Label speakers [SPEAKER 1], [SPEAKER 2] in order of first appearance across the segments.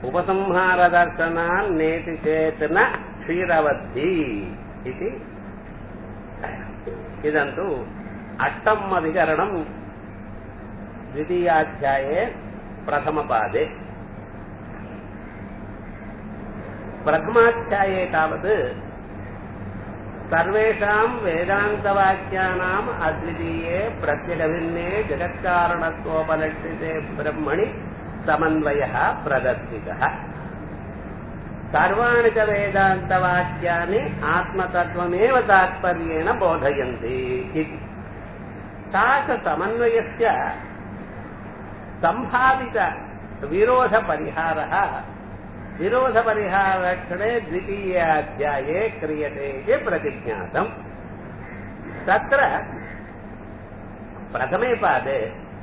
[SPEAKER 1] उपसंहारदर्शनान् नेति चेत् न क्षीरवद्धि इति इदं तु अष्टम् अधिकरणम् द्वितीयाध्याये प्रथमपादे प्रथमाध्याये तावत् सर्वेषां वेदान्तवाक्यानाम् अद्वितीये प्रत्यगभिन्ने जगत्कारणत्वोपलक्षिते ब्रह्मणि समन्वयः प्रदर्शितः सर्वाणि च वेदान्तवाक्यानि आत्मतत्त्वमेव तात्पर्येण बोधयन्ति इति तादृशसमन्वयस्य सम्भावितविरोधपरिहारः विरोधपरिहारक्षणे द्वितीये अध्याये क्रियते इति प्रतिज्ञातम् तत्र प्रथमे पादे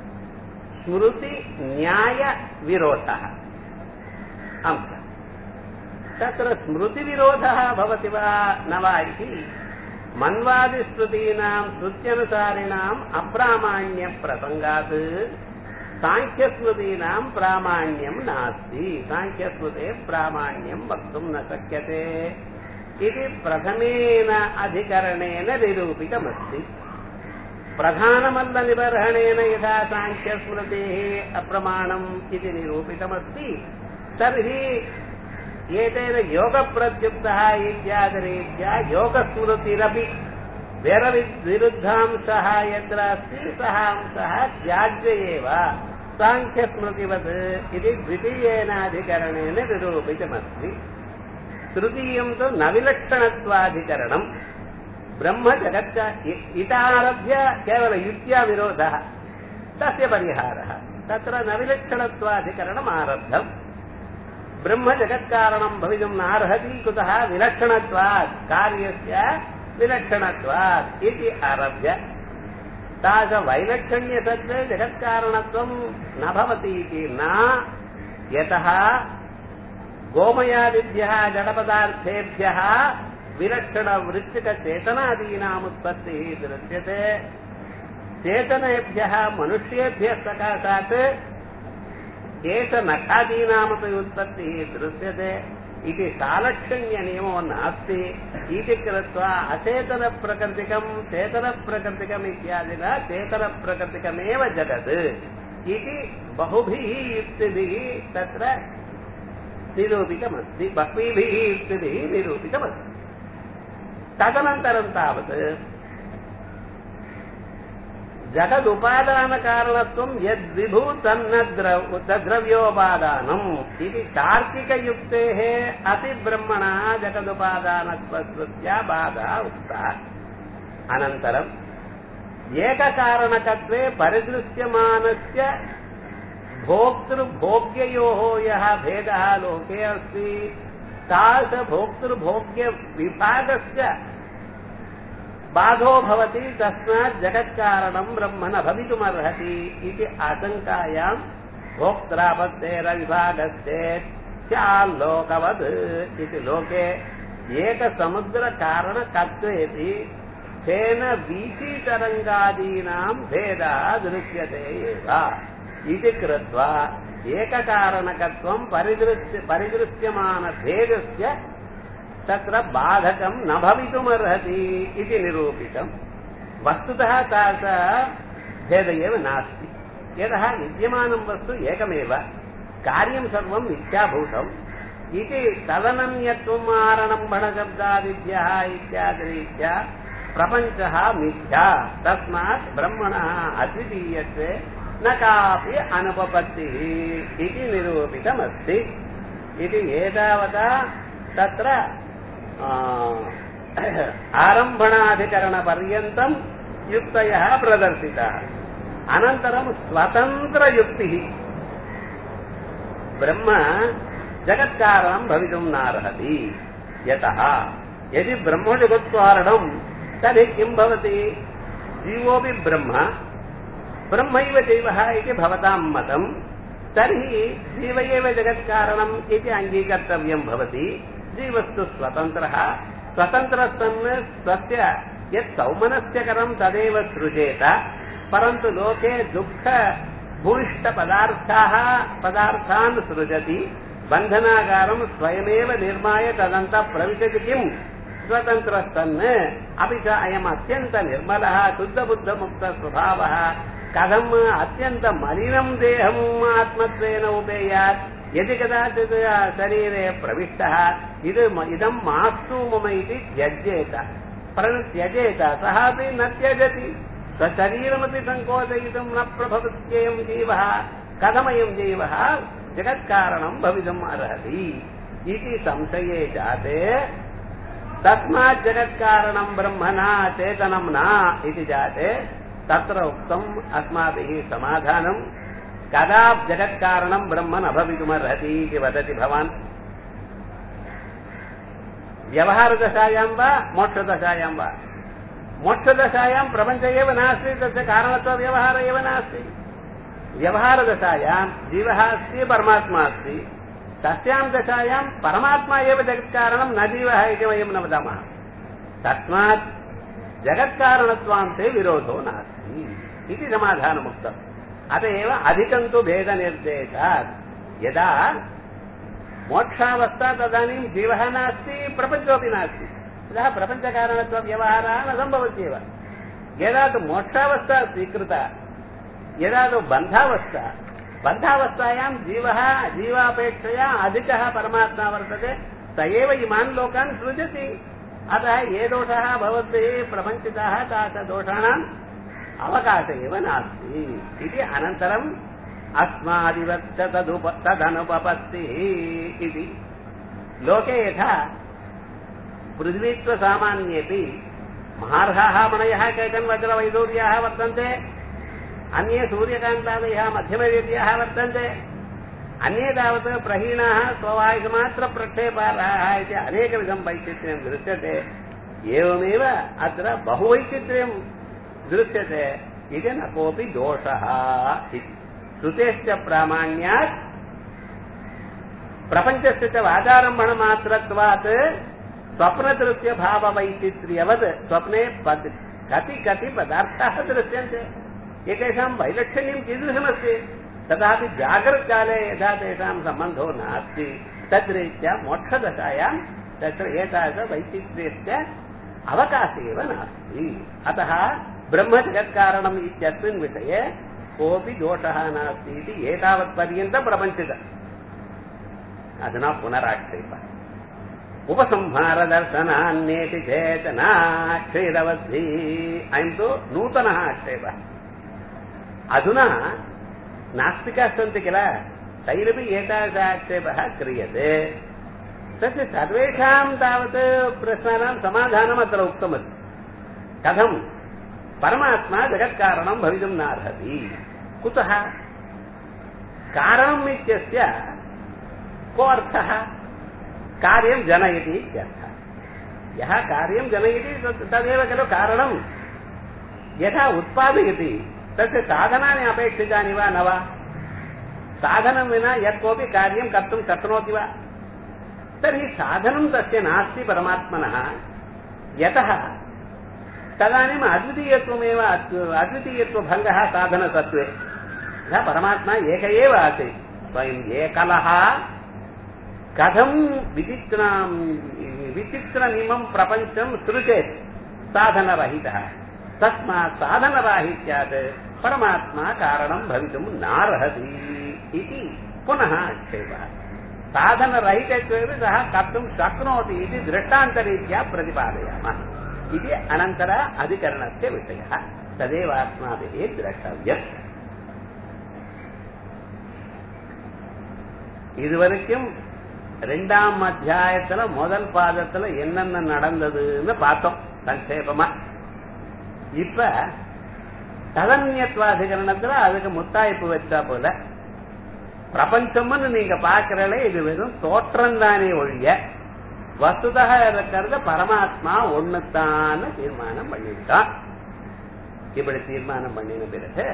[SPEAKER 1] स्मृतिन्यायविरोधः अंशः तत्र स्मृतिविरोधः भवति वा न वा इति मन्वादिश्रुतीनां श्रुत्यनुसारिणाम् अप्रामाण्यप्रसङ्गात् साङ्ख्यस्मृतीनां प्रामाण्यं नास्ति साङ्ख्यस्मृते प्रामाण्यं वक्तुं न शक्यते इति प्रथमेन अधिकरणेन निरूपितमस्ति प्रधानमल्लनिबर्हणेन यथा साङ्ख्यस्मृतेः अप्रमाणम् इति निरूपितमस्ति तर्हि एतेन योगप्रत्युक्तः इत्यादिरीत्या योगस्मृतिरपि विरुद्धांशः यत्र अस्ति सः अंशः त्याज्य एव साङ्ख्यस्मृतिवत् इति द्वितीयेन अधिकरणेन निरूपितमस्ति तृतीयं तु नविलक्षणत्वाधिकरणम् ब्रह्मजगच्च इतारभ्य केवल युक्त्या विरोधः तस्य परिहारः तत्र नविलक्षणत्वाधिकरणम् आरब्धम् ब्रह्मजगत्कारणम् भवितुम् नार्हति कुतः विलक्षणत्वात् कार्यस्य विलक्षणत्वात् इति आरभ्य तादृशवैलक्षण्यसत्त्वे जगत्कारणत्वम् न भवति इति न यतः गोमयादिभ्यः जडपदार्थेभ्यः विलक्षणवृत्तिकचेतनादीनामुत्पत्तिः दृश्यते चेतनेभ्यः मनुष्येभ्यः सकाशात् केशनखादीनामपि उत्पत्तिः दृश्यते इति सालक्षण्यनियमो नास्ति इति कृत्वा अचेतनप्रकृतिकम् चेतनप्रकृतिकम् इत्यादिना चेतनप्रकृतिकमेव जगत् इति बहुभिः युक्तिभिः तत्र निरूपितमस्ति बह्वीभिः युक्तिभिः निरूपितमस्ति तदनन्तरं तावत् जगदुपादानकारणत्वं यद्विभू तन्न तद्रव्योपादानम् इति तार्किकयुक्तेः अतिब्रह्मणः जगदुपादानत्वस्य बाधः उक्तः अनन्तरम् एककारणकत्वे परिदृश्यमानस्य भोक्तृभोग्ययोः यः भेदः लोके अस्ति तादृशभोक्तृभोग्यविभागस्य बाधो भवति तस्मात् जगत्कारणम् ब्रह्म न भवितुमर्हति इति आशङ्कायाम् भोक्त्रापत्तेरविभागश्चेत् स्याल्लोकवत् इति लोके एकसमुद्रकारणकत्वेति तेन वीचीतरङ्गादीनाम् भेदः दृश्यते एव इति कृत्वा एककारणकत्वम् परिदृश्य परिदृश्यमानभेदस्य तत्र बाधकम् न भवितुमर्हति इति निरूपितम् वस्तुतः तादृश भेद एव नास्ति यतः विद्यमानं वस्तु एकमेव कार्यं सर्वं मिथ्याभूतम् इति तदनन्यत्वम् आरणम्भणशब्दादिभ्यः इत्यादिरीत्या प्रपञ्चः मिथ्या तस्मात् ब्रह्मणः अद्वितीयत्वे न कापि अनुपपत्तिः इति निरूपितमस्ति इति एतावता तत्र आरम्भणाधिकरणपर्यन्तम् युक्तयः प्रदर्शिताः अनन्तरं स्वतन्त्रयुक्तिः ब्रह्म जगत्कारणं भवितुम् नार्हति यतः यदि ब्रह्मजगत्कारणम् तर्हि किं भवति जीवोऽपि ब्रह्म ब्रह्मैव जीवः इति भवतां मतम् तर्हि जीव एव जगत्कारणम् इति अङ्गीकर्तव्यं भवति जीवस्तु स्वतन्त्रः स्वतन्त्रस्तन् स्वस्य यत् सौमनस्यकरं तदेव सृजेत परन्तु लोके दुःख भूयिष्ठपदार्थाः पदार्थान् सृजति बन्धनाकारम् स्वयमेव निर्माय तदन्तः प्रविशति किम् स्वतन्त्रस्तन् अपि च अयम् अत्यन्तनिर्मलः शुद्धबुद्धमुक्तस्वभावः कथम् अत्यन्तमलिनम् देहम् आत्मत्वेन उपेयात् यदि कदाचित् शरीरे प्रविष्टः इद इदम् मास्तु मम इति त्यजेत परन्त्यजेत सः अपि न त्यजति स्वशरीरमपि सङ्कोचयितुम् न प्रभवत्ययम् जीवः कथमयम् जीवः जगत्कारणम् भवितुम् अर्हति इति संशये जाते तस्मात् जगत्कारणम् ब्रह्म न चेतनम् न इति जाते तत्र उक्तम् अस्माभिः समाधानम् कदा जगत्कारणम् ब्रह्म न भवितुमर्हति इति वदति भवान् व्यवहारदशायाम् वा मोक्षदशायाम् वा मोक्षदशायाम् प्रपञ्च एव नास्ति तस्य कारणत्वव्यवहार एव नास्ति व्यवहारदशायाम् जीवः अस्ति परमात्मा अस्ति तस्याम् दशायाम् परमात्मा एव जगत्कारणम् न जीवः इति वयं न वदामः तस्मात् जगत्कारणत्वान्ते विरोधो नास्ति इति समाधानमुक्तम् अत एव अधिकम् तु भेदनिर्देशात् यदा मोक्षावस्था तदानीं जीवः नास्ति प्रपञ्चोऽपि नास्ति अतः प्रपञ्चकारणत्वव्यवहारः न सम्भवत्येव यदा तु मोक्षावस्था स्वीकृता यदा तु बन्धावस्था बन्धावस्थायां जीवः जीवापेक्षया अधिकः परमात्मा वर्तते स एव इमान् लोकान् सृजति अतः ये दोषाः भवद्भिः प्रपञ्चिताः तादृशदोषाणाम् अवकाश एव नास्ति इति अनन्तरम् अस्मादिवच्च तदुप तदनुपपत्तिः इति लोके यथा पृथ्वीत्वसामान्येऽपि महार्हाः मणयः केचन वज्रवैदूर्याः वर्तन्ते अन्ये सूर्यकान्तादयः मध्यमवेद्याः वर्तन्ते अन्ये तावत् प्रहीणाः स्ववायुमात्रप्रक्षेपार्हाः इति अनेकविधं वैचित्र्यं दृश्यते एवमेव अत्र बहुवैचित्र्यं दृश्यते इति न कोऽपि दोषः इति श्रुतेश्च प्रामाण्यात् प्रपञ्चस्य च वादारम्भणमात्रत्वात् स्वप्नदृश्यभाववैचित्र्यवत् स्वप्ने पद कति कति पदार्थाः दृश्यन्ते एतेषां वैलक्षण्यं कीदृशमस्ति तथापि जागृतकाले यदा तेषां सम्बन्धो नास्ति तद्रीत्या मोक्षदशायां तत्र एतादृशवैचित्र्यस्य अवकाशः एव नास्ति अतः ब्रह्मजगत्कारणम् इत्यस्मिन् विषये कोऽपि दोषः नास्ति इति एतावत्पर्यन्तं प्रपञ्चितम् अधुना पुनराक्षेपः उपसंहारदर्शनान्येति चेतना क्षीरवद्धि अयं तु नूतनः आक्षेपः अधुना नास्तिकाः सन्ति किल तैरपि एतादृश आक्षेपः क्रियते तस्य सर्वेषां तावत् प्रश्नानां समाधानम् अत्र उक्तमस्ति कथं परमात्मा जगत्कारणं भवितुं नार्हति कुतः कारणम् इत्यस्य को अर्थः कार्यं जनयति इत्यर्थः यः कार्यं जनयति तदेव खलु कारणं यथा उत्पादयति तस्य साधनानि अपेक्षितानि वा न वा साधनं विना यत् कोऽपि कार्यं कर्तुं शक्नोति वा तर्हि साधनं तस्य नास्ति परमात्मनः यतः तदानीम् अद्वितीयत्वमेव अद्वितीयत्वभङ्गः साधनतत्त्वे यः परमात्मा एक एव आसीत् स्वयम् एकलः कथं विचित्रां विचित्रमिमं प्रपञ्चं सृजेत् साधनरहितः तस्मात् साधनराहित्यात् परमात्मा कारणं भवितुं नार्हति इति पुनः आक्षेपः साधनरहितत्वेन सः कर्तुं शक्नोति इति दृष्टान्तरीत्या प्रतिपादयामः इति अनन्तर अधिकरणस्य विषयः तदेव अस्माभिः द्रष्टव्यम् இதுவரைக்கும் ரெண்டாம் அத்தியாயத்துல முதல் பாதத்துல என்னென்ன நடந்ததுன்னு பார்த்தோம் சங்கேபமா இப்ப ததன்யத்வாதிகரணத்துல அதுக்கு முத்தாய்ப்பு வச்சா போல பிரபஞ்சம்னு நீங்க பாக்குறல இது வெறும் தோற்றம் தானே ஒழிய வசுதக இருக்கிறத பரமாத்மா ஒண்ணுத்தான தீர்மானம் பண்ணிட்டான் இப்படி தீர்மானம் பண்ணின பிறகு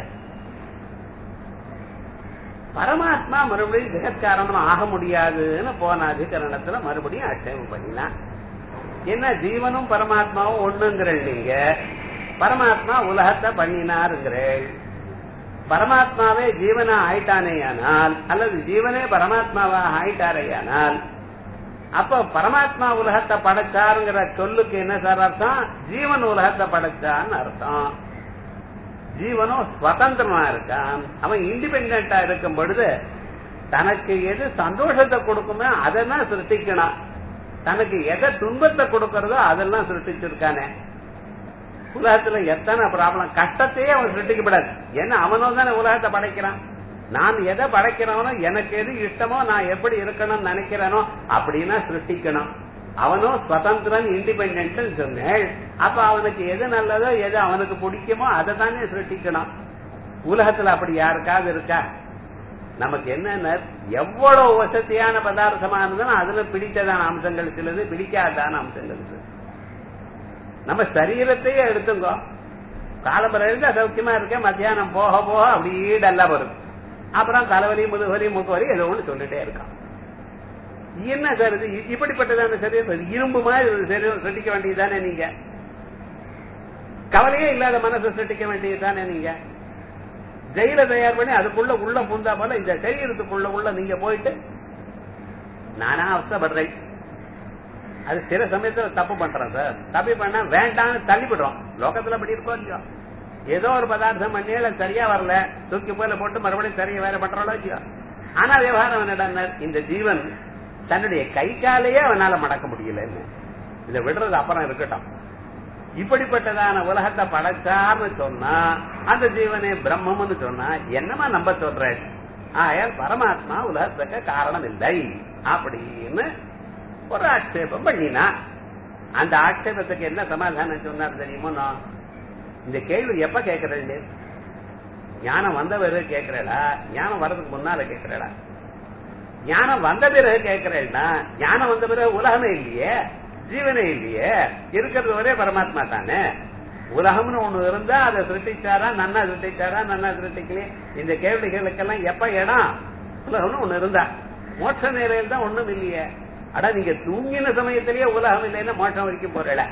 [SPEAKER 1] பரமாத்மா மறுபடியும் ஜெகத்காரணம் ஆக முடியாதுன்னு போன அதிகரணத்துல மறுபடியும் ஆட்சேபம் பண்ணினான் என்ன ஜீவனும் பரமாத்மாவும் ஒண்ணுங்கிறள் நீங்க பரமாத்மா உலகத்தை பண்ணினாருங்கிறள் பரமாத்மாவே ஜீவனா ஆயிட்டானேயானால் அல்லது ஜீவனே பரமாத்மாவா ஆயிட்டாரேயானால் அப்ப பரமாத்மா உலகத்தை படைச்சாருங்கிற சொல்லுக்கு என்ன சார் அர்த்தம் ஜீவன் உலகத்தை படைச்சான்னு அர்த்தம் ஜீவனும் சுதந்திரமா இருக்கான் அவன் இண்டிபெண்டா இருக்கும் பொழுது தனக்கு எது சந்தோஷத்தை கொடுக்குமோ அதெல்லாம் சிருஷ்டிக்கணும் தனக்கு எதை துன்பத்தை கொடுக்கறதோ அதெல்லாம் சிருஷ்டிச்சிருக்கானே உலகத்துல எத்தனை ப்ராப்ளம் கஷ்டத்தையே அவன் சிருஷ்டிக்கப்படாது ஏன்னா அவனும் தானே உலகத்தை படைக்கிறான் நான் எதை படைக்கிறவனோ எனக்கு எது இஷ்டமோ நான் எப்படி இருக்கணும்னு நினைக்கிறேனோ அப்படின்னா சிருஷ்டிக்கணும் அவனும் சுதந்திரன் இண்டிபெண்ட் சொன்னேன் அப்ப அவனுக்கு எது நல்லதோ எது அவனுக்கு பிடிக்குமோ அதை தானே சிருஷ்டிக்கணும் உலகத்துல அப்படி யாருக்காவது இருக்கா நமக்கு என்னென்ன எவ்வளவு வசதியான பதார்த்தமா இருந்தாலும் அதுல பிடித்ததான அம்சங்கள் சிலது பிடிக்காதான அம்சங்கள் சிலது நம்ம சரீரத்தையே எடுத்துங்க காலம்பரம் இருந்தா சௌக்கியமா இருக்கேன் மத்தியானம் போக போக அப்படியே டல்லா வரும் அப்புறம் தலைவலி முதுவலி மூக்குவலி ஏதோ ஒண்ணு சொல்லிட்டே இருக்கான் என்ன சார் இது இப்படிப்பட்டதான சரீரம் இரும்பு மாதிரி ஒரு சரீரம் சிருட்டிக்க வேண்டியதுதானே நீங்க கவலையே இல்லாத மனசை சிருட்டிக்க வேண்டியதுதானே நீங்க ஜெயில தயார் பண்ணி அதுக்குள்ள உள்ள பூந்தா போல இந்த சரீரத்துக்குள்ள உள்ள நீங்க போயிட்டு நானா அவசப்படுறேன் அது சில சமயத்துல தப்பு பண்றோம் சார் தப்பு பண்ணா வேண்டாம்னு தள்ளிவிடுறோம் லோகத்துல அப்படி இருக்கோ இல்லையோ ஏதோ ஒரு பதார்த்தம் பண்ணியில சரியா வரல தூக்கி போயில போட்டு மறுபடியும் சரியா வேற பண்றோம் இல்லையோ ஆனா விவகாரம் என்னடா இந்த ஜீவன் தன்னுடைய கை காலையே அவனால மடக்க முடியலன்னு இதை விடுறது அப்புறம் இருக்கட்டும் இப்படிப்பட்டதான உலகத்தை படைச்சார்னு சொன்னா அந்த ஜீவனே பிரம்மம்னு சொன்னா என்னமா நம்ப சொல்ற ஆயால் பரமாத்மா உலகத்துக்கு காரணம் இல்லை அப்படின்னு ஒரு ஆட்சேபம் பண்ணினா அந்த ஆட்சேபத்துக்கு என்ன சமாதானம் சொன்னார் தெரியுமோ இந்த கேள்வி எப்ப கேட்கறது ஞானம் வந்த பிறகு கேட்கிறடா ஞானம் வர்றதுக்கு முன்னால கேட்கிறடா ஞானம் வந்த பிறகு கேட்கிறேன்னா ஞானம் வந்த பிறகு உலகமே இல்லையே ஜீவனே இல்லையே இருக்கிறது ஒரே பரமாத்மா தானே உலகம்னு ஒண்ணு இருந்தா அதை சிருஷ்டிச்சாரா நன்னா சிருஷ்டிச்சாரா நன்னா சிருஷ்டிக்கலையே இந்த கேள்விகளுக்கெல்லாம் எப்ப இடம் உலகம்னு ஒண்ணு இருந்தா மோட்ச நிலையில் தான் ஒண்ணும் இல்லையே அட நீங்க தூங்கின சமயத்திலேயே உலகம் இல்லைன்னா மோட்சம் வரைக்கும் போறல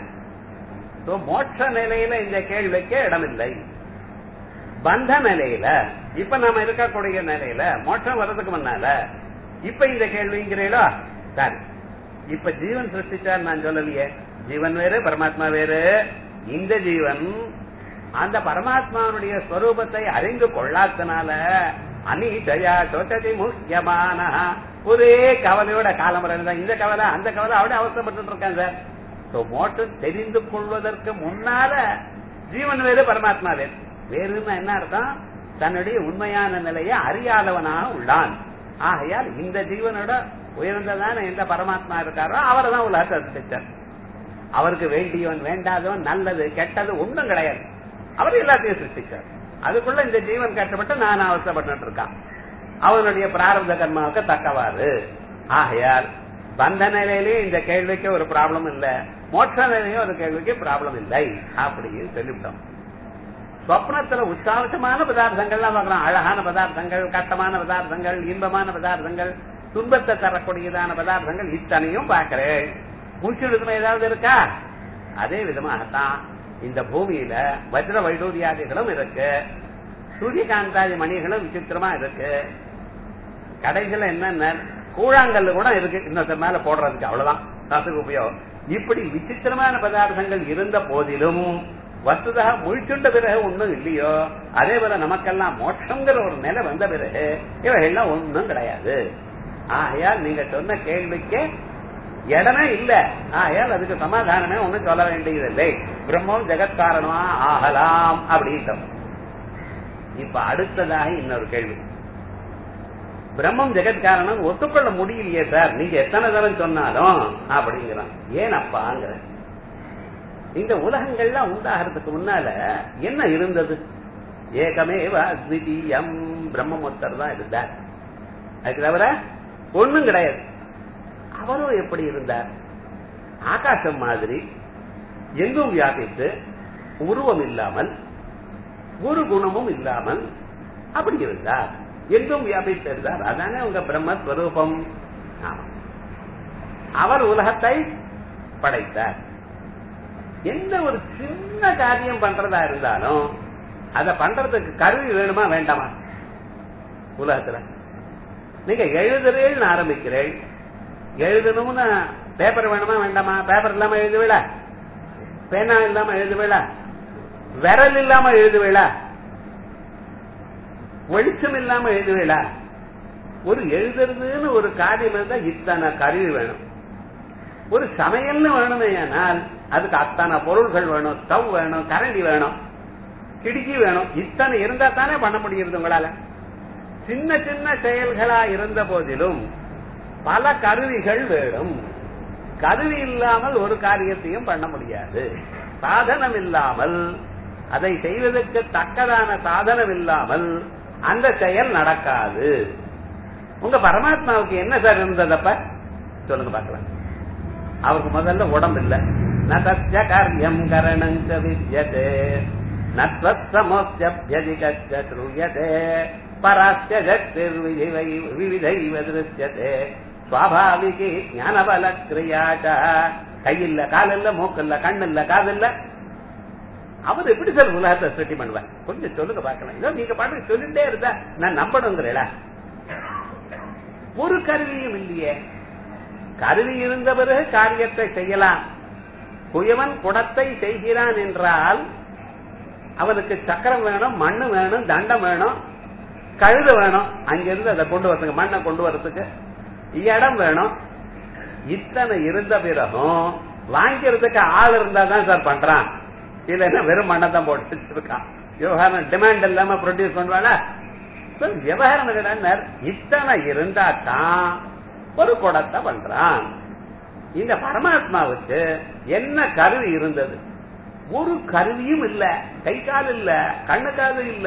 [SPEAKER 1] மோட்ச நிலையில இந்த கேள்விக்கு இடமில்லை பந்த நிலையில இப்ப நாம இருக்கக்கூடிய நிலையில மோட்சம் வர்றதுக்கு முன்னால இப்ப இந்த கேள்விங்கிறீங்களோ சரி இப்ப ஜீவன் சிருஷ்டிச்சார் நான் சொல்லலையே ஜீவன் வேறு பரமாத்மா வேறு இந்த ஜீவன் அந்த பரமாத்மாவுடைய ஸ்வரூபத்தை அறிந்து கொள்ளாதனால அனீஷயா சொச்சதி முக்கியமான ஒரே கவலையோட காலம்பரம் இருந்தா இந்த கவலை அந்த கவலை அவட அவசரப்பட்டு இருக்காங்க சார் மோட்டம் தெரிந்து கொள்வதற்கு முன்னால ஜீவன் வேறு பரமாத்மா வேறு வேறுன்னா என்ன அர்த்தம் தன்னுடைய உண்மையான நிலையை அறியாதவனாக உள்ளான் ஆகையால் இந்த ஜீவனோட உயர்ந்ததான எந்த பரமாத்மா இருக்காரோ அவரை தான் உலகத்தை சிருஷ்டிச்சார் அவருக்கு வேண்டியவன் வேண்டாதவன் நல்லது கெட்டது ஒன்றும் கிடையாது அவர் எல்லாத்தையும் சிருஷ்டிச்சார் அதுக்குள்ள இந்த ஜீவன் கஷ்டப்பட்டு நான் அவசரப்பட்டு இருக்கான் அவனுடைய பிராரப்த கர்மாவுக்கு தக்கவாறு ஆகையால் பந்த நிலையிலேயே இந்த கேள்விக்கு ஒரு ப்ராப்ளம் இல்ல மோட்ச நிலையும் ஒரு கேள்விக்கு ப்ராப்ளம் இல்லை அப்படின்னு சொல்லிவிட்டோம் சொப்னத்துல உற்சாகமான பதார்த்தங்கள்லாம் பார்க்கலாம் அழகான பதார்த்தங்கள் கட்டமான பதார்த்தங்கள் இன்பமான பதார்த்தங்கள் துன்பத்தை தரக்கூடியதான பதார்த்தங்கள் இத்தனையும் பார்க்கிறேன் மூச்சுடுதுமை ஏதாவது இருக்கா அதே விதமாகத்தான் இந்த பூமியில வஜ்ர வைடூரியாதிகளும் இருக்கு சூரியகாந்தாதி மணிகளும் விசித்திரமா இருக்கு கடைசியில என்னென்ன கூழாங்கல் கூட இருக்கு இன்னொருத்த மேல போடுறதுக்கு அவ்வளவுதான் காசுக்கு உபயோகம் இப்படி விசித்திரமான பதார்த்தங்கள் இருந்த போதிலும் வசுதா முழிச்சுண்ட பிறகு ஒண்ணும் இல்லையோ அதே போல நமக்கெல்லாம் மோட்சங்கிற ஒரு நிலை வந்த பிறகு இவைகள்லாம் ஒண்ணும் கிடையாது ஆகையால் நீங்க சொன்ன கேள்விக்கு இடமே இல்ல ஆகையால் அதுக்கு சமாதானமே ஒண்ணும் சொல்ல வேண்டியதில்லை பிரம்மம் ஜெகத்காரணமா ஆகலாம் அப்படின்ட்டோம் இப்ப அடுத்ததாக இன்னொரு கேள்வி பிரம்மம் ஜெகத்காரணம் ஒத்துக்கொள்ள முடியலையே சார் நீங்க எத்தனை தரம் சொன்னாலும் அப்படிங்கிறான் ஏன் அப்பாங்கிற இந்த உலகங்கள்லாம் உண்டாகிறதுக்கு முன்னால என்ன இருந்தது ஏகமேவ அத்விதீயம் பிரம்மமொத்தர் தான் இருந்தார் அதுக்கு தவிர ஒண்ணும் கிடையாது அவரும் எப்படி இருந்தார் ஆகாசம் மாதிரி எங்கும் வியாபித்து உருவம் இல்லாமல் ஒரு குணமும் இல்லாமல் அப்படி இருந்தார் எங்கும் வியாபித்து இருந்தார் அதானே உங்க பிரம்மஸ்வரூபம் அவர் உலகத்தை படைத்தார் எந்த ஒரு சின்ன காரியம் பண்றதா இருந்தாலும் அத பண்றதுக்கு கருவி வேணுமா வேண்டாமா உலகத்துல நீங்க எழுதுறேன்னு ஆரம்பிக்கிறேன் எழுதணும்னு பேப்பர் வேணுமா வேண்டாமா பேப்பர் இல்லாம எழுதுவேல பேனா இல்லாம எழுதுவேல விரல் இல்லாம எழுதுவேல வெளிச்சம் இல்லாம எழுதுவேல ஒரு எழுதுறதுன்னு ஒரு காரியம் இருந்தா இத்தனை கருவி வேணும் ஒரு சமையல்னு வேணுமே ஆனால் அதுக்கு அத்தனை பொருள்கள் வேணும் ஸ்டவ் வேணும் கரண்டி வேணும் கிடுக்கி வேணும் இத்தனை இருந்தா தானே பண்ண முடியுது உங்களால சின்ன சின்ன செயல்களா இருந்த போதிலும் பல கருவிகள் வேணும் கருவி இல்லாமல் ஒரு காரியத்தையும் பண்ண முடியாது சாதனம் இல்லாமல் அதை செய்வதற்கு தக்கதான சாதனம் இல்லாமல் அந்த செயல் நடக்காது உங்க பரமாத்மாவுக்கு என்ன சார் இருந்ததப்ப சொல்லுங்க பார்க்கலாம் அவருக்கு முதல்ல உடம்பு இல்ல நதஸ்ய காரியம் கரணங்க வித்யதே நத்வத்சமோஸ்யப்யதிகச்ச த்ரூயதே பராஸ்ய ஜக்திர் விவிதைவ திருஷ்யதே சுவாபாவிகி ஞானபல கிரியாச்ச கையில்ல காலில்ல மூக்கில்ல கண்ணில்ல காதில்ல அவர் எப்படி சார் உலகத்தை சிருஷ்டி பண்ணுவேன் கொஞ்சம் சொல்லுங்க பார்க்கலாம் இதோ நீங்க பாட்டு சொல்லிட்டே இருந்தா நான் நம்பணுங்கிறேடா ஒரு கருவியும் இல்லையே கருவி இருந்த பிறகு காரியத்தை செய்யலாம் குயவன் குடத்தை செய்கிறான் என்றால் அவனுக்கு சக்கரம் வேணும் மண்ணு வேணும் தண்டம் வேணும் கழுத வேணும் அங்கிருந்து அதை கொண்டு வரதுக்கு மண்ணை கொண்டு வரதுக்கு இடம் வேணும் இத்தனை இருந்த பிறகும் வாங்கிறதுக்கு ஆள் இருந்தா தான் சார் பண்றான் இல்லைன்னா வெறும் மண்ணை தான் போட்டு வச்சிருக்கான் விவகாரம் டிமாண்ட் இல்லாம ப்ரொடியூஸ் பண்ணுவானா விவகாரம் என்னடா இத்தனை இருந்தா தான் ஒரு குடத்தை பண்றான் இந்த பரமாத்மாவுக்கு என்ன கருவி இருந்தது ஒரு கருவியும் இல்ல கை கால் இல்ல கண்ணு காது இல்ல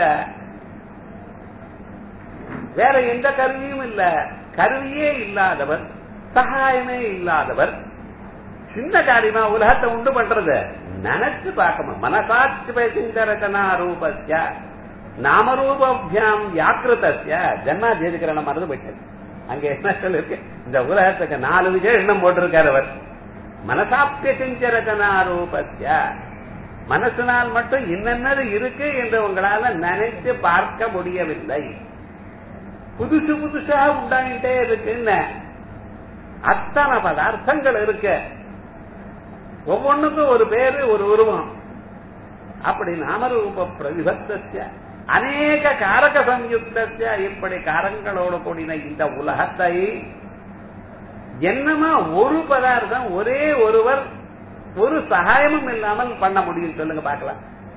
[SPEAKER 1] வேற எந்த கருவியும் இல்ல கருவியே இல்லாதவர் சகாயமே இல்லாதவர் சின்ன காரியமா உலகத்தை உண்டு பண்றது நினைச்சு பார்க்கணும் மனசாட்சி பேசிந்தரச்சனா ரூபஸ்ய நாமரூபியாம் வியாக்கிருத்திய ஜன்மா ஜெயிக்கிறன மறந்து போயிட்டது அங்க என்ன சொல்லிருக்கு இந்த உலகத்துக்கு நாலு விஜய் எண்ணம் போட்டிருக்காரு அவர் மனசாப்பிய செஞ்சரச்சனா ரூபஸ்ய மனசினால் மட்டும் என்னென்னது இருக்கு என்று உங்களால நினைத்து பார்க்க முடியவில்லை புதுசு புதுசா உண்டாயிட்டே இருக்குன்னு அத்தனை பதார்த்தங்கள் இருக்கு ஒவ்வொன்றுக்கும் ஒரு பேரு ஒரு உருவம் அப்படி நாமரூப பிரவிபத்திய அநேக காரக சம்யுக்திய இப்படி காரங்களோடு கூடின இந்த உலகத்தை என்னமா ஒரு பதார்த்தம் ஒரே ஒருவர் ஒரு சகாயமும் இல்லாமல் பண்ண முடியும் சொல்லுங்க பார்க்கலாம்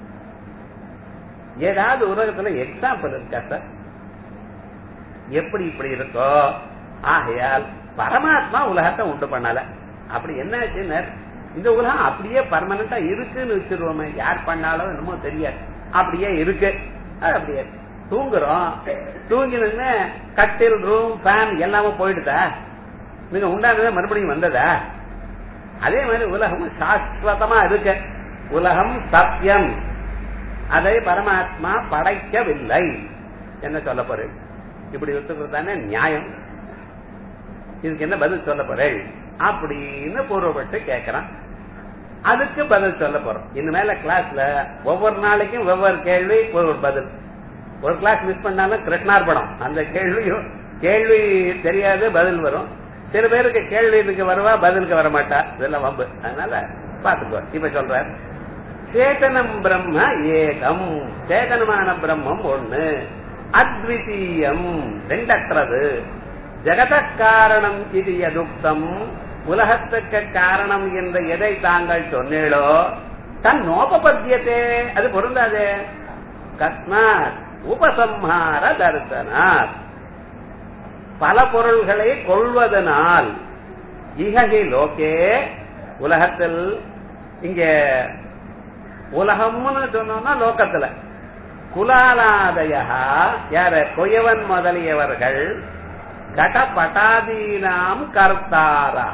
[SPEAKER 1] ஏதாவது உலகத்துல எக்ஸாம்பிள் இருக்கா சார் எப்படி இப்படி இருக்கோ ஆகையால் பரமாத்மா உலகத்தை உண்டு பண்ணல அப்படி என்ன ஆச்சுன்னு இந்த உலகம் அப்படியே பர்மனண்டா இருக்குன்னு வச்சிருவோமே யார் பண்ணாலும் என்னமோ தெரியாது அப்படியே இருக்கு அது அப்படியே தூங்குறோம் தூங்கினு கட்டில் ரூம் ஃபேன் எல்லாமே போயிடுதா நீங்க உண்டானதே மறுபடியும் வந்ததா அதே மாதிரி உலகம் சாஸ்வதமா இருக்கு உலகம் சத்தியம் அதை பரமாத்மா படைக்கவில்லை என்ன சொல்ல போறேன் இப்படி ஒத்துக்கிறது தானே நியாயம் இதுக்கு என்ன பதில் சொல்ல போறேன் அப்படின்னு பூர்வப்பட்டு கேட்கறான் அதுக்கு பதில் சொல்ல போறோம் இனிமேல கிளாஸ்ல ஒவ்வொரு நாளைக்கும் ஒவ்வொரு கேள்வி ஒரு பதில் ஒரு கிளாஸ் மிஸ் பண்ணாலும் கிருஷ்ணார்பணம் அந்த கேள்வியும் கேள்வி தெரியாது பதில் வரும் சில பேருக்கு கேள்வி இதுக்கு வருவா பதிலுக்கு வர மாட்டா இதெல்லாம் வம்பு அதனால பாத்துக்கோ இப்ப சொல்ற சேதனம் பிரம்ம ஏகம் சேதனமான பிரம்மம் ஒண்ணு அத்விதீயம் ரெண்டற்றது ஜெகத காரணம் இது எதுக்தம் உலகத்துக்கு காரணம் என்ற எதை தாங்கள் சொன்னீளோ தன் நோபபத்தியத்தே அது பொருந்தாதே கஸ்மாத் உபசம்ஹார தர்சனாத் பல பொருள்களை கொள்வதனால் இககி லோகே உலகத்தில் இங்க உலகம்னு சொன்னோம்னா லோகத்துல குலாலாதய யார கொயவன் முதலியவர்கள் கடபட்டாதீனாம் கர்த்தாரா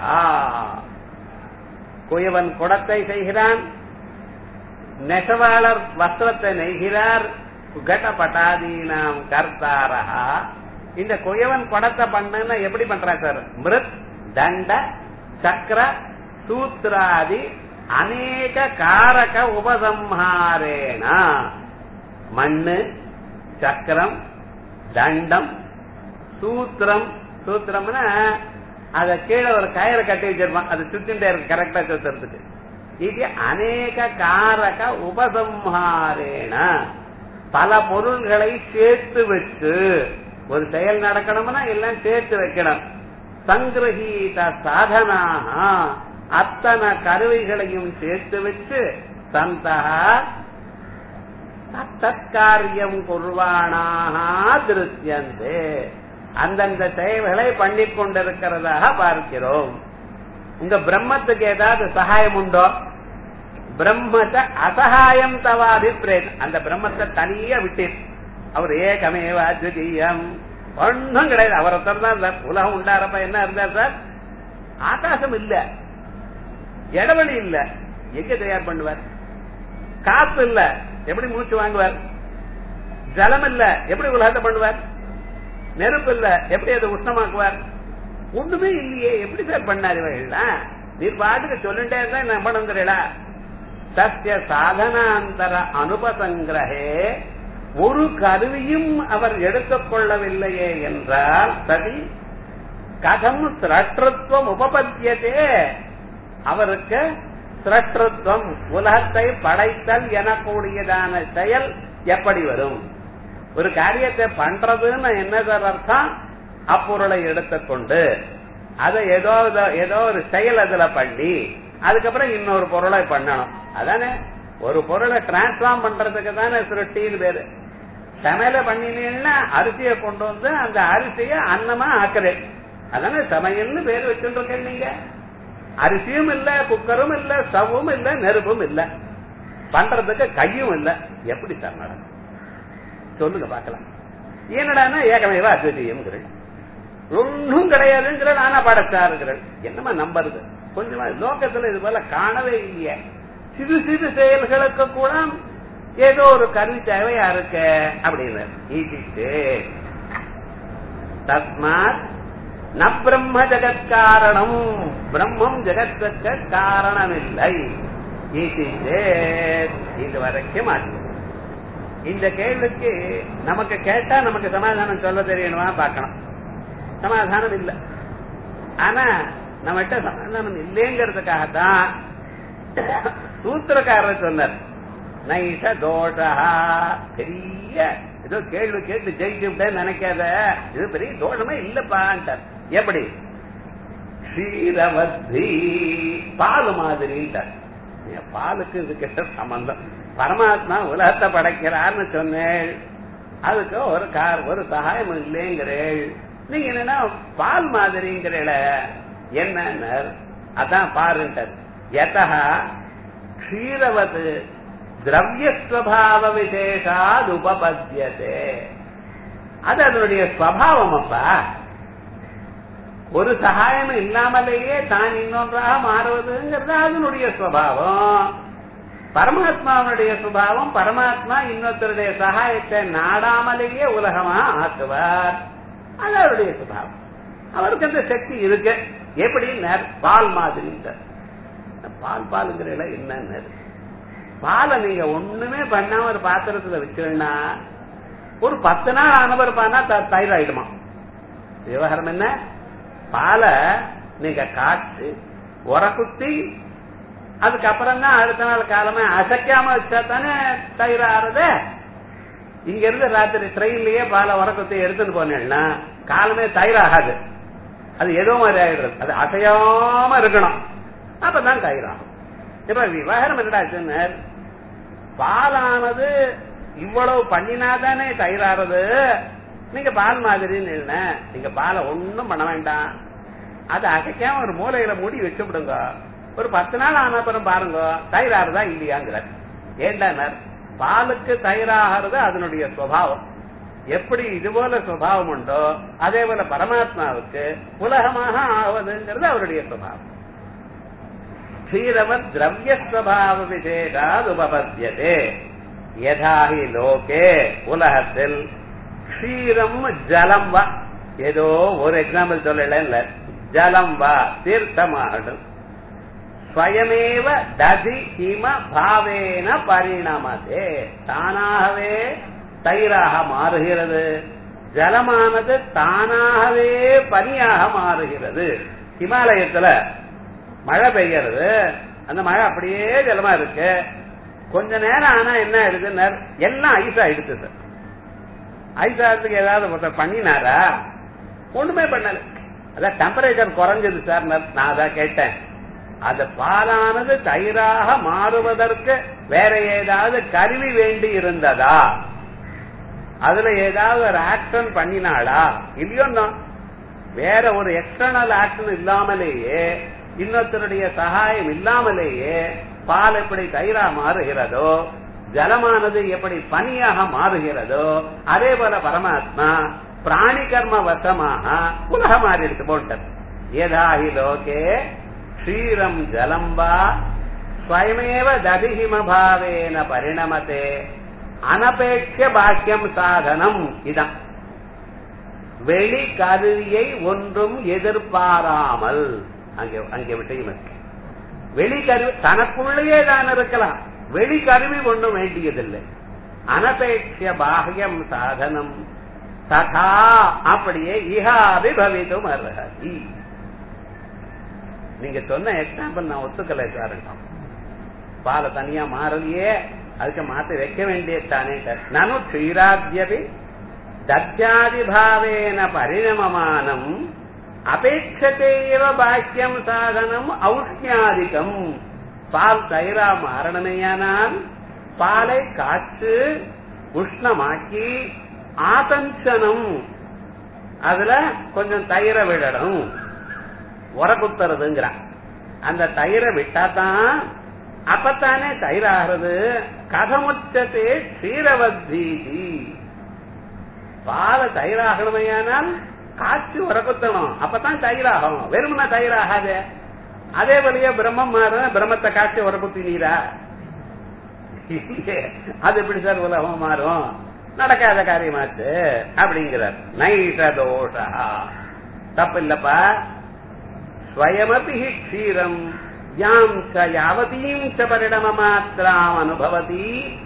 [SPEAKER 1] குயவன் குடத்தை செய்கிறான் நெசவாளர் வஸ்திரத்தை நெய்கிறார் கடபட்டாதீனாம் கர்த்தாரா இந்த குயவன் குடத்தை பண்ணுன்னா எப்படி பண்றான் சார் மிருத் தண்ட சக்கர சூத்ராதி அநேக காரக உபசம்ஹாரேனா மண்ணு சக்கரம் தண்டம் சூத்திரம் சூத்திரம்னா அத கீழே ஒரு கயிறை கட்டி வச்சிருப்பான் அது சுத்தின்டே இருக்கு கரெக்டா சுத்துறதுக்கு இது அநேக காரக உபசம்ஹாரேன பல பொருள்களை சேர்த்து வச்சு ஒரு செயல் நடக்கணும்னா எல்லாம் சேர்த்து வைக்கணும் சங்கிரகீத சாதனாக அத்தனை கருவிகளையும் சேர்த்து வச்சு சந்தகா தற்காரியம் குர்வானாக திருத்தியந்தே அந்தந்த செயல்களை பண்ணி கொண்டிருக்கிறதாக பார்க்கிறோம் உங்க பிரம்மத்துக்கு ஏதாவது சகாயம் உண்டோ பிரம்மத்தை அசகாயம் தவாபிப்பிரேன் அந்த பிரம்மத்தை தனியா விட்டேன் அவர் ஏகமேவ அத்விதீயம் ஒன்னும் கிடையாது அவர் ஒருத்தர் தான் இருந்தார் உலகம் உண்டாரப்ப என்ன இருந்தார் சார் ஆகாசம் இல்ல இடவெளி இல்ல எங்க தயார் பண்ணுவார் காத்து இல்ல எப்படி மூச்சு வாங்குவார் ஜலம் இல்ல எப்படி உலகத்தை பண்ணுவார் நெருப்பு இல்ல எப்படி அதை உஷ்ணமாக்குவார் ஒண்ணுமே இல்லையே எப்படி சார் பண்ணார் இவர்கள்லாம் நீர் பாட்டுக்கு சொல்லிட்டே இருந்தா என்ன பண்ணுங்கிறீடா சத்திய சாதனாந்தர அனுபசங்கிரகே ஒரு கருவியும் அவர் எடுத்துக் கொள்ளவில்லையே என்றால் சரி கதம் சிரஷ்டத்துவம் உபபத்தியதே அவருக்கு சிரஷ்டத்துவம் உலகத்தை படைத்தல் எனக்கூடியதான செயல் எப்படி வரும் ஒரு காரியத்தை பண்றதுன்னு என்ன சார் அர்த்தம் அப்பொருளை எடுத்துக்கொண்டு அதை ஏதோ ஏதோ ஒரு செயல் அதுல பண்ணி அதுக்கப்புறம் இன்னொரு பொருளை பண்ணணும் அதானே ஒரு பொருளை டிரான்ஸ்பார்ம் பண்றதுக்கு தானே சுருட்டின்னு பேரு சமையல பண்ணினீங்கன்னா அரிசியை கொண்டு வந்து அந்த அரிசியை அன்னமா ஆக்குறேன் அதானே சமையல்னு பேர் வச்சுருக்கேன் நீங்க அரிசியும் இல்ல குக்கரும் இல்ல ஸ்டவ்வும் இல்ல நெருப்பும் இல்ல பண்றதுக்கு கையும் இல்ல எப்படி சார் நடக்கும் சொல்லுங்க பாக்கலாம் என்னடானா ஏகமேவா அத்விதீயம்ங்கிறேன் ஒன்றும் கிடையாதுங்கிற நானா படைச்சாருங்கிறேன் என்னமா நம்புறது கொஞ்சமா லோகத்துல இது போல காணவே இல்லையே சிறு சிறு செயல்களுக்கு கூட ஏதோ ஒரு கருவி தேவையா இருக்க அப்படின்னு ஈட்டிட்டு தஸ்மாத் ந பிரம்ம ஜெகத் காரணம் பிரம்மம் ஜெகத்துக்கு காரணமில்லை ஈட்டிட்டு இது வரைக்கும் ஆச்சு இந்த கேள்விக்கு நமக்கு கேட்டா நமக்கு சமாதானம் சொல்ல தெரியணுமா பார்க்கணும் சமாதானம் இல்லை ஆனா நம்மகிட்ட சமாதானம் இல்லைங்கிறதுக்காகத்தான் சூத்திரக்காரர் சொன்னார் நைஷ தோஷா பெரிய ஏதோ கேள்வி கேட்டு ஜெயிச்சு விட்டேன்னு நினைக்காத இது பெரிய தோஷமே இல்லப்பான்ட்டார் எப்படி க்ஷீரவத்தி பால் மாதிரின்ட்டார் பாலுக்கு இதுக்கு சம்பந்தம் பரமாத்மா உலகத்தை படைக்கிறார்னு சொன்னேன் அதுக்கு ஒரு கார் ஒரு சகாயம் இல்லைங்கிறேள் நீங்க என்னன்னா பால் மாதிரிங்கிறீல என்ன அதான் பாருன்ட்டார் எதா க்ஷீரவது திரவியஸ்வபாவ விசேஷாது உபபத்தியதே அது அதனுடைய ஸ்வபாவம் அப்பா ஒரு சகாயம் இல்லாமலேயே தான் இன்னொன்றாக மாறுவதுங்கிறது அதனுடைய சுவாவம் பரமாத்மாவுடைய சுபாவம் பரமாத்மா இன்னொருத்தருடைய சகாயத்தை நாடாமலேயே உலகமா ஆக்குவார் அது அவருடைய சுபாவம் அவருக்கு அந்த சக்தி இருக்கு எப்படி பால் மாதிரி பால் பாலுங்கிற என்ன பாலை நீங்க ஒண்ணுமே பண்ணாம ஒரு பாத்திரத்துல வச்சுன்னா ஒரு பத்து நாள் ஆனவர் பானா தயிர் ஆயிடுமா விவகாரம் என்ன பாலை நீங்க காய்ச்சி உர குத்தி அதுக்கப்புறம் தான் அடுத்த நாள் காலமே அசைக்காம வச்சா தானே தயிர் ஆறுது இங்க இருந்து ராத்திரி ட்ரெயின்லயே பாலை உர குத்தி எடுத்துட்டு போனேன்னா காலமே தயிர் ஆகாது அது ஏதோ மாதிரி ஆயிடுறது அது அசையாம இருக்கணும் அப்பதான் தயிர் ஆகும் இப்ப விவகாரம் என்னடா பாலானது இவ்வளவு பண்ணினாதானே தயிராறது நீங்க பால் மாதிரின்னு இல்ல நீங்க பாலை ஒண்ணும் பண்ண வேண்டாம் அதை அசைக்காம ஒரு மூலையில மூடி வச்சு விடுங்க ஒரு பத்து நாள் ஆன அப்புறம் பாருங்க தயிராறுதா இல்லையாங்கிற ஏண்டா பாலுக்கு தயிராகிறது அதனுடைய சுவாவம் எப்படி இது போல சுவாவம் உண்டோ அதே போல பரமாத்மாவுக்கு உலகமாக ஆவதுங்கிறது அவருடைய சுவாவம் க்ஷீரவத் திரவியஸ்வபாவ விசேஷாத் உபபத்தியதே யதாஹி லோகே உலகத்தில் க்ஷீரம் ஜலம் வா ஏதோ ஒரு எக்ஸாம்பிள் சொல்லல இல்ல ஜலம் வா தீர்த்தமாகட்டும் ஸ்வயமேவ ததி ஹிம பாவேன பரிணமதே தானாகவே தயிராக மாறுகிறது ஜலமானது தானாகவே பனியாக மாறுகிறது ஹிமாலயத்துல மழை பெய்யறது அந்த மழை அப்படியே ஜலமா இருக்கு கொஞ்ச நேரம் ஆனா என்ன ஆயிடுது எல்லாம் ஐஸ் ஆயிடுச்சு சார் ஐஸ் ஆகிறதுக்கு ஏதாவது ஒருத்தர் பண்ணினாரா ஒண்ணுமே பண்ணல அதான் டெம்பரேச்சர் குறைஞ்சது சார் நான் அதான் கேட்டேன் அந்த பாலானது தயிராக மாறுவதற்கு வேற ஏதாவது கருவி வேண்டி இருந்ததா அதுல ஏதாவது ஒரு ஆக்ஷன் பண்ணினாளா இல்லையோ வேற ஒரு எக்ஸ்டர்னல் ஆக்ஷன் இல்லாமலேயே இன்னொருத்தருடைய சகாயம் இல்லாமலேயே பால் எப்படி தயிரா மாறுகிறதோ ஜலமானது எப்படி பனியாக மாறுகிறதோ அதே போல பரமாத்மா பிராணி கர்ம வசமாக உலக மாறிடுச்சு போட்டது ஏதாஹி லோகே க்ஷீரம் ஜலம் வா ஸ்வயமேவ ததிஹிம பாவேன பரிணமத்தே அனபேட்ச பாக்கியம் சாதனம் இதான் வெளி கருவியை ஒன்றும் எதிர்பாராமல் அங்கே அங்கே விட்டையும் இருக்கு வெளி கருவி தனக்குள்ளேயே தான் இருக்கலாம் வெளி கருவி ஒன்றும் வேண்டியதில்லை அனபேட்ச பாகியம் சாதனம் ததா அப்படியே இஹாபி பவிதும் அர்ஹதி நீங்க சொன்ன எக்ஸாம்பிள் நான் ஒத்துக்கல சாருங்க பால தனியா மாறலையே அதுக்கு மாத்தி வைக்க வேண்டியதானே நனு க்ஷீராத்யபி தத்யாதி பாவேன பரிணமமானம் அபேட்சத்தேவ பாக்கியம் சாதனம் ஔஷ்ணியாதிகம் பால் தயிரா மாறணுமேயானால் பாலை காய்ச்சு உஷ்ணமாக்கி ஆதஞ்சனம் அதுல கொஞ்சம் தயிரை விடணும் உரக்குத்துறதுங்கிறான் அந்த தயிரை விட்டாதான் அப்பத்தானே தயிராகிறது கதமுச்சத்தே க்ஷீரவத்தீதி பாலை தயிராகணுமையானால் காய்ச்சி உரக்குத்தணும் அப்பதான் தயிராகும் வெறுமனா தயிராகாது அதே வழியா பிரம்மம் மாற பிரம்மத்தை காய்ச்சி உரக்குத்தி நீரா அது எப்படி சார் உலகம் மாறும் நடக்காத காரியமாச்சு அப்படிங்கிறார் நைஷ தோஷா தப்பு இல்லப்பா ஸ்வயமபி க்ஷீரம் யாம் ச யாவதீம் ச பரிணம மாத்திராம் அனுபவதி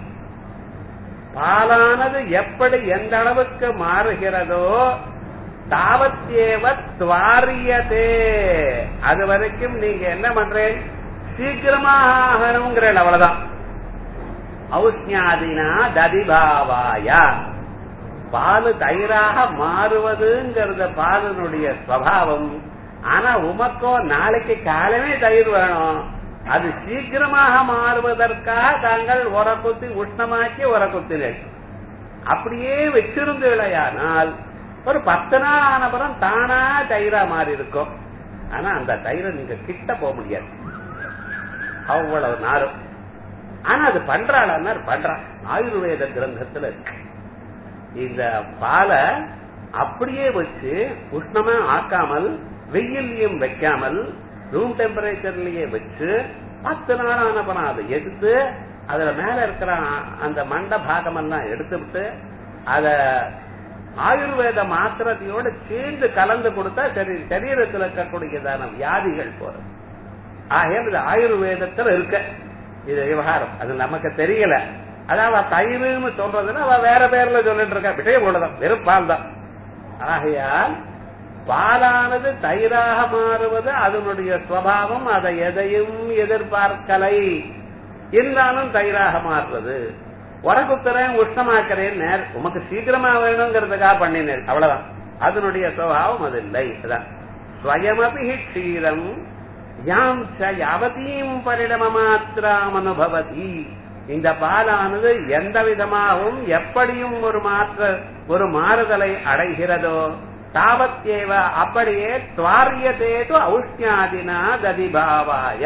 [SPEAKER 1] பாலானது எப்படி எந்த அளவுக்கு மாறுகிறதோ தாவத்தேவ துவாரியதே அது வரைக்கும் நீங்க என்ன பண்றேன் சீக்கிரமாக ஆகணுங்கிறேன் அவ்வளவுதான் ஔஷ்ணியாதினா ததிபாவாய பால் தயிராக மாறுவதுங்கிறத பாலினுடைய ஸ்வபாவம் ஆனா உமக்கோ நாளைக்கு காலமே தயிர் வேணும் அது சீக்கிரமாக மாறுவதற்காக தாங்கள் உரக்குத்தி உஷ்ணமாக்கி உரக்குத்தினீர்கள் அப்படியே வச்சிருந்தீர்களையானால் ஒரு பத்து நாள் ஆனப்புறம் தானா தயிரா மாறி இருக்கும் ஆனா அந்த தயிரை நீங்க கிட்ட போக முடியாது அவ்வளவு நாரும் ஆனா அது பண்றாள் பண்றான் ஆயுர்வேத கிரந்தத்துல இருக்கு இந்த பாலை அப்படியே வச்சு உஷ்ணமா ஆக்காமல் வெயிலையும் வைக்காமல் ரூம் டெம்பரேச்சர்லயே வச்சு பத்து நாள் ஆனப்பறம் அதை எடுத்து அதுல மேல இருக்கிற அந்த மண்ட பாகம் எல்லாம் எடுத்துவிட்டு அத ஆயுர்வேத மாத்திரத்தையோட சேர்ந்து கலந்து கொடுத்தா சரி சரீரத்தில் இருக்கக்கூடியதான வியாதிகள் போறது ஆகையால் இது ஆயுர்வேதத்துல இருக்க இது விவகாரம் அது நமக்கு தெரியல அதாவது தயிர்னு சொல்றதுன்னா அவ வேற பேர்ல சொல்லிட்டு இருக்கா விஷயம் போலதான் வெறும் பால் தான் ஆகையால் பாலானது தயிராக மாறுவது அதனுடைய சுவாவம் அதை எதையும் எதிர்பார்க்கலை இருந்தாலும் தயிராக மாறுறது உரகுத்துறேன் உஷ்ணமாக்குறேன் நேர் உமக்கு சீக்கிரமா வேணுங்கிறதுக்காக பண்ணினேன் அவ்வளவுதான் அதனுடைய சுவாவம் அது இல்லை அதான் ஸ்வயமபி க்ஷீரம் யாம் ச யாவதீம் பரிணம மாத்திராம் அனுபவதி இந்த பாலானது எந்த விதமாகவும் எப்படியும் ஒரு மாற்ற ஒரு மாறுதலை அடைகிறதோ தாவத்தேவ அப்படியே துவாரியதேது ஔஷ்ணியாதினா ததிபாவாய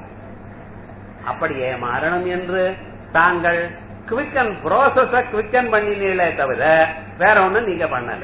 [SPEAKER 1] அப்படியே மாறணும் என்று தாங்கள் குவிக்கன் ப்ரோசஸ குவிக்கன் பண்ணினீங்களே தவிர வேற ஒண்ணும் நீங்க பண்ணல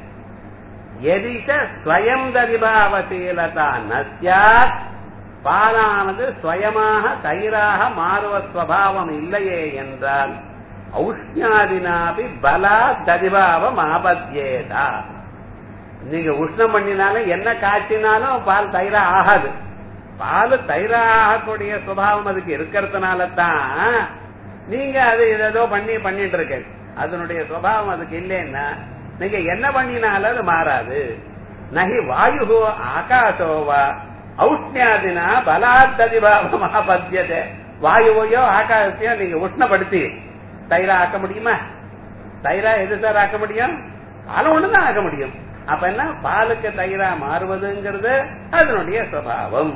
[SPEAKER 1] எதிச ஸ்வயம் ததிபாவசீலதா நஸ்யாத் பாலானது சுயமாக தயிராக மாறுவ ஸ்வபாவம் இல்லையே என்றால் ஔஷ்ணியாதினாபி பலா ததிபாவம் ஆபத்தியேதா நீங்க உஷ்ணம் பண்ணினாலும் என்ன காய்ச்சினாலும் பால் தயிரா ஆகாது பால் தயிராகக்கூடிய சுபாவம் அதுக்கு இருக்கிறதுனால தான் நீங்க அது ஏதோ பண்ணி பண்ணிட்டு இருக்க அதனுடைய சுபாவம் அதுக்கு இல்லைன்னா நீங்க என்ன பண்ணினாலும் அது மாறாது நகி வாயு ஆகாசோவா ஔஷ்ணியாதினா பலாத்ததிபாவமாக பத்தியதே வாயுவையோ ஆகாசத்தையோ நீங்க உஷ்ணப்படுத்தி தயிரா ஆக்க முடியுமா தயிரா எது சார் ஆக்க முடியும் பால் ஒண்ணுதான் ஆக்க முடியும் அப்ப என்ன பாலுக்கு தயிரா மாறுவதுங்கிறது அதனுடைய சுவாவம்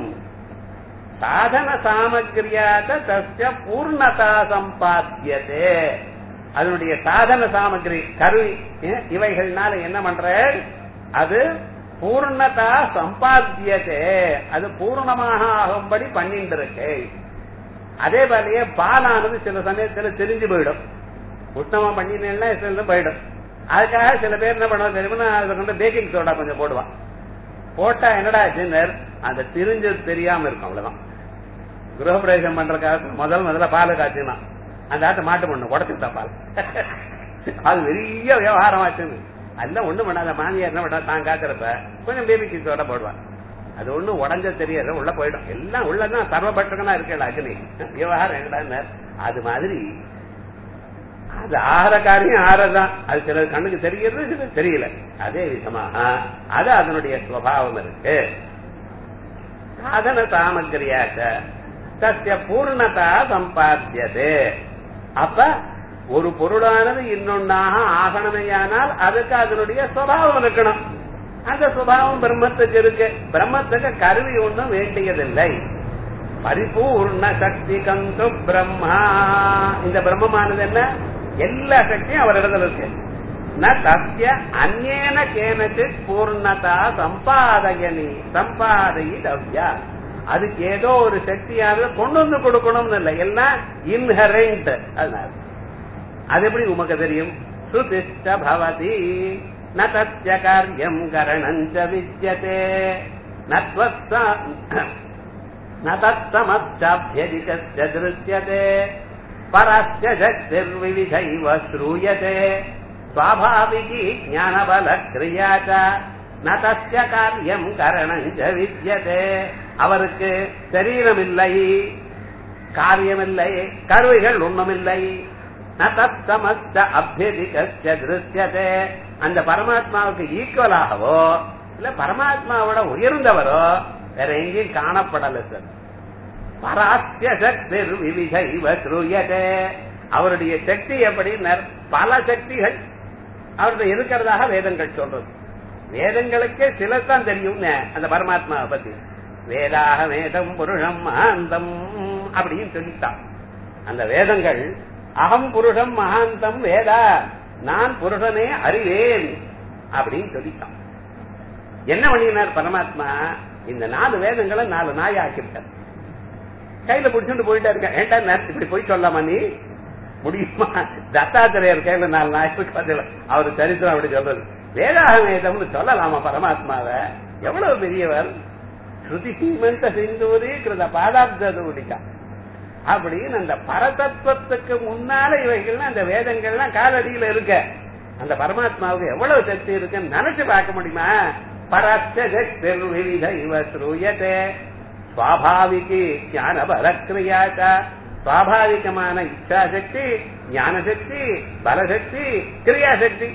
[SPEAKER 1] சாதன சாமகிரியாக தஸ்ய பூர்ணதா சம்பாத்தியதே அதனுடைய சாதன சாமகிரி கருவி இவைகள்னால என்ன பண்ற அது பூர்ணதா சம்பாத்தியதே அது பூர்ணமாக ஆகும்படி பண்ணிட்டு இருக்கு அதே போலயே பாலானது சில சமயத்துல தெரிஞ்சு போயிடும் உஷ்ணமா பண்ணினேன்னா சில போயிடும் அதுக்காக சில பேர் என்ன பண்ணுவாங்க தெரியுமா அதை கொண்டு பேக்கிங் சோடா கொஞ்சம் போடுவான் போட்டா என்னடா சின்னர் அந்த திரிஞ்சது தெரியாம இருக்கும் அவ்வளவுதான் கிரகப்பிரவேசம் பண்றதுக்காக முதல் முதல்ல பால் காய்ச்சினா அந்த ஆட்டை மாட்டு பண்ணு உடச்சுட்டா பால் அது பெரிய விவகாரம் ஆச்சுன்னு அதெல்லாம் ஒண்ணும் பண்ணாத மாமியார் என்ன பண்ணா தான் காக்கிறப்ப கொஞ்சம் பேபிக்கு சோட போடுவான் அது ஒண்ணும் உடஞ்ச தெரியாது உள்ள போயிடும் எல்லாம் உள்ளதான் சர்வபட்டகனா இருக்கல அக்னி விவகாரம் என்னடா அது மாதிரி அது ஆற காரியம் ஆறதான் அது சில கண்ணுக்கு தெரிகிறது சில தெரியல அதே விதமாக அது அதனுடைய சுவாவம் இருக்கு சாதன சாமகிரியாக சத்திய பூர்ணதா சம்பாத்தியது அப்ப ஒரு பொருளானது இன்னொன்னாக ஆகணுமையானால் அதுக்கு அதனுடைய சுவாவம் இருக்கணும் அந்த சுபாவம் பிரம்மத்துக்கு இருக்கு பிரம்மத்துக்கு கருவி ஒன்றும் வேண்டியதில்லை பரிபூர்ண சக்தி கந்து பிரம்மா இந்த பிரம்மமானது என்ன எல்லா சக்தியும் அவரிடத்துல இருக்கு ந தஸ்ய அந்நேன கேனச்சித் பூர்ணதா சம்பாதயனி சம்பாதயி தவ்யா அதுக்கு ஏதோ ஒரு சக்தியானது கொண்டு வந்து கொடுக்கணும்னு இல்லை எல்லாம் இன்ஹரண்ட் அதனால அது எப்படி உமக்கு தெரியும் சுதிஷ்ட பவதி ந தஸ்ய காரியம் கரணஞ்ச வித்யதே நத்வத்ஸ न तत्समश्चाभ्यधिकस्य दृश्यते परस्य शक्तिर्विविधैव श्रूयते स्वाभाविकी ज्ञानबलक्रिया च न तस्य காரியம் கரணம் ச வித்யதே அவருக்கு சரீரம் இல்லை காரியம் இல்லை கருவிகள் ஒண்ணுமில்லை ந தத்தமஸ்த அபியதிகஸ்ய திருஷ்யதே அந்த பரமாத்மாவுக்கு ஈக்குவலாகவோ இல்ல பரமாத்மாவோட உயர்ந்தவரோ வேற எங்கேயும் காணப்படல சார் பராசிய சக்தி விவிதைவ ஸ்ரூயதே அவருடைய சக்தி எப்படி பல சக்திகள் அவருடைய இருக்கிறதாக வேதங்கள் சொல்றது வேதங்களுக்கே சிலத்தான் தெரியும் அந்த பரமாத்மாவை பத்தி வேதாக வேதம் புருஷம் மகாந்தம் அப்படின்னு சொல்லிட்டான் அந்த வேதங்கள் அகம் புருஷம் மகாந்தம் வேதா நான் புருஷனே அறிவேன் அப்படின்னு சொல்லிட்டான் என்ன பண்ணினார் பரமாத்மா இந்த நாலு வேதங்களை நாலு நாய் ஆக்கிவிட்டார் கையில பிடிச்சுட்டு போயிட்டே இருக்கேன் ஏன்டா நேரத்து இப்படி போய் சொல்லாமா நீ முடியுமா தத்தாத்திரையர் கையில நாலு நாய் அவர் சரித்திரம் அப்படி சொல்றது வேதாக வேதம்னு சொல்லலாமா பரமாத்மாவை எவ்வளவு பெரியவர் ஸ்ருதி சீமந்த சிந்தூரி கிருத பாதாப்தூடிக்கா அப்படின்னு அந்த பரதத்துவத்துக்கு முன்னால இவைகள்லாம் அந்த வேதங்கள்லாம் காலடியில இருக்க அந்த பரமாத்மாவுக்கு எவ்வளவு சக்தி இருக்குன்னு நினைச்சு பார்க்க முடியுமா பரஸ்திர்விவித இவ ஸ்ரூயதே சுவாபாவிகி ஞான பலக்கிரியாச்ச சுவாபாவிகமான இச்சாசக்தி ஞானசக்தி பலசக்தி கிரியாசக்தி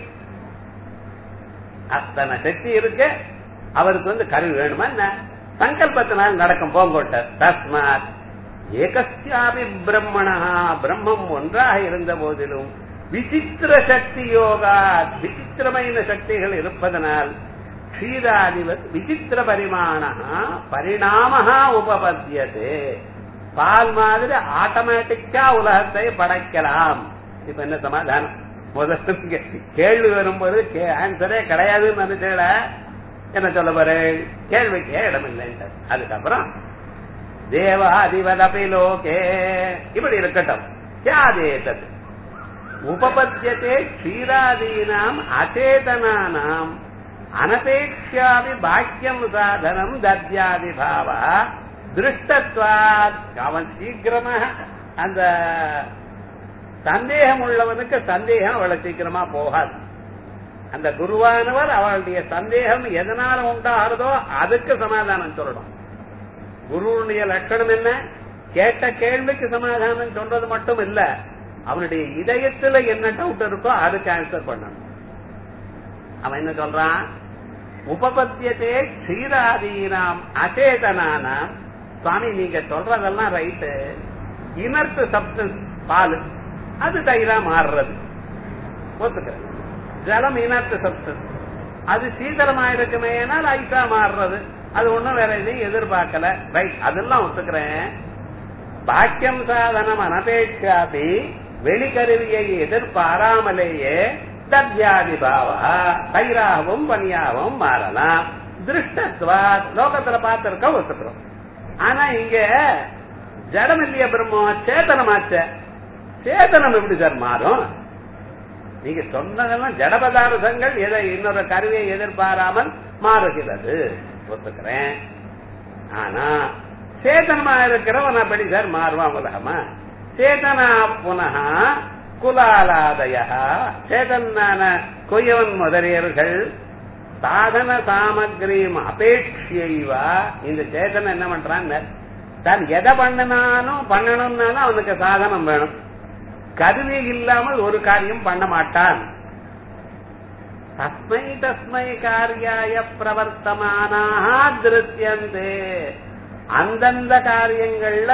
[SPEAKER 1] அத்தனை சக்தி இருக்கு அவருக்கு வந்து கருவி வேணுமா என்ன சங்கல்பத்தினால் நடக்கும் போங்கோட்ட தஸ்மாத் ஏகஸ்யாபி பிரம்மணா பிரம்மம் ஒன்றாக இருந்த போதிலும் விசித்திர சக்தி யோகா விசித்திரమైన சக்திகள் இருப்பதனால் க்ஷீராதிவத் விசித்திர பரிமாண பரிணாம உபபத்தியது பால் மாதிரி ஆட்டோமேட்டிக்கா உலகத்தை படைக்கலாம் இப்ப என்ன சமாதானம் முதல்ல கேள்வி வரும்போது ஆன்சரே கிடையாதுன்னு நினைச்சல என்ன சொல்ல போற கேள்விக்கே இடமில்லை அதுக்கப்புறம் தேவாதிபதபி லோகே இப்படி இருக்கட்டும் யாதேதது உபபத்தியதே க்ஷீராதீனாம் அச்சேதனானாம் அனபேட்சாபி பாக்கியம் சாதனம் தத்யாதி பாவா திருஷ்டத்வாத் அவன் சீக்கிரமாக அந்த சந்தேகம் உள்ளவனுக்கு சந்தேகம் அவ்வளவு சீக்கிரமா போகாது அந்த குருவானவர் அவளுடைய சந்தேகம் எதனால உண்டாகிறதோ அதுக்கு சமாதானம் சொல்லணும் குருவுடைய லட்சணம் என்ன கேட்ட கேள்விக்கு சமாதானம் சொல்றது மட்டும் இல்ல அவனுடைய இதயத்துல என்ன டவுட் இருக்கோ அதுக்கு ஆன்சர் பண்ணணும் அவன் என்ன சொல்றான் உபபத்தியத்தே க்ஷீராதீனாம் அச்சேதனானாம் சுவாமி நீங்க சொல்றதெல்லாம் ரைட்டு இனர்த்து சப்டன்ஸ் பால் அது தயிரா மாறுறது ஒத்துக்கிறேன் ஜலம் இனர்த்து சப்டன்ஸ் அது சீதளமா இருக்குமே ஐசா மாறுறது அது ஒண்ணும் வேற எதையும் எதிர்பார்க்கல ரைட் அதெல்லாம் ஒத்துக்கிறேன் பாக்கியம் சாதனம் அனபேட்சாபி வெளிக்கருவியை எதிர்பாராமலேயே தத்யாதி பாவா தயிராகவும் பனியாகவும் மாறலாம் திருஷ்டத்வா லோகத்துல பார்த்திருக்க ஒத்துக்கிறோம் ஆனா இங்க ஜடம் இல்லையா பிரம்மம் சேத்தனமாச்ச சேத்தனம் எப்படி சார் மாறும் நீங்க சொன்னதெல்லாம் ஜட பதார்த்தங்கள் எதை இன்னொரு கருவியை எதிர்பாராமல் மாறுகிறது ஒத்துக்கிறேன் ஆனா சேதனமா இருக்கிறவன் அப்படி சார் மாறுவான் உலகமா சேதனா புனக குலாலாதய சேதனான கொய்யவன் முதலியவர்கள் சாதன சாமகிரியும் அபேட்சியவா இந்த சேதனை என்ன பண்றான் தான் எதை பண்ணினாலும் பண்ணணும்னாலும் அவனுக்கு சாதனம் வேணும் கருவி இல்லாமல் ஒரு காரியம் பண்ண மாட்டான் தஸ்மை தஸ்மை காரியாய பிரவர்த்தமானாக திருத்தியந்தே அந்தந்த காரியங்கள்ல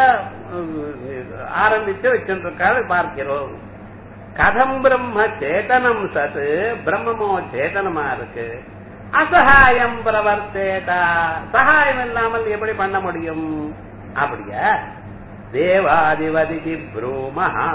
[SPEAKER 1] ஆரம்பிச்சு வச்சிருக்காரு பார்க்கிறோம் கதம் பிரம்ம சேதனம் சத்து பிரம்மமோ சேதனமா இருக்கு அசகாயம் பிரவர்த்தேதா சகாயம் இல்லாமல் எப்படி பண்ண முடியும் அப்படியா தேவாதிபதி ப்ரூமஹா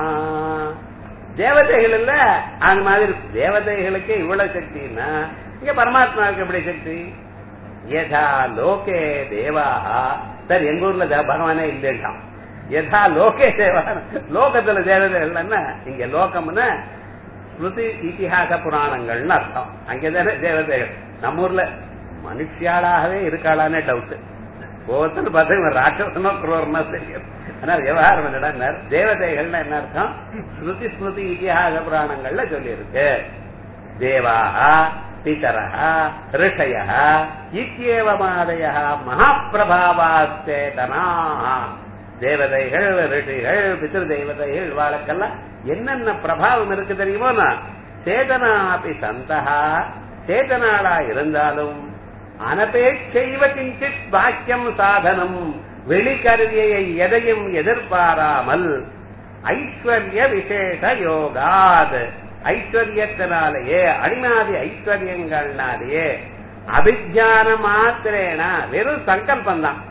[SPEAKER 1] தேவதைகள் இல்ல அந்த மாதிரி தேவதைகளுக்கு இவ்வளவு சக்தின்னா இங்க பரமாத்மாவுக்கு எப்படி சக்தி யதா லோகே தேவாஹா சார் எங்க ஊர்ல பகவானே இல்லைட்டான் யதா லோகே தேவா லோகத்துல தேவதைகள்னா இங்க லோகம்னா ஸ்மிருதி இத்திஹாச புராணங்கள்னு அர்த்தம் அங்கதானே தேவதைகள் நம்ம ஊர்ல மனுஷியாளாகவே இருக்காளானே டவுட் ஒவ்வொருத்தரும் பார்த்தா இவன் ராட்சசனோ குரோர்னா தெரியும் ஆனா விவகாரம் என்னடா தேவதைகள்னா என்ன அர்த்தம் ஸ்ருதி ஸ்மிருதி இத்திஹாச புராணங்கள்ல சொல்லி இருக்கு தேவாஹா பிதரஹ ரிஷய இத்தியேவமாதய மகாபிரபாவாச்சேதனா தேவதைகள் ரிஷிகள் பித்திரு தேவதைகள் வாழ்க்கெல்லாம் என்னென்ன பிரபாவம் இருக்கு தெரியுமோ சேதனா அப்படி சந்தகா சேதனாளா இருந்தாலும் அனபேட்சைவ கிஞ்சித் வாக்கியம் சாதனம் வெளிக்கருவியை எதையும் எதிர்பாராமல் ஐஸ்வர்ய விசேஷ யோகாத் ஐஸ்வர்யத்தினாலேயே அடிமாதி ஐஸ்வர்யங்கள்னாலேயே அபிஜான மாத்திரேனா வெறும் சங்கல்பம் தான்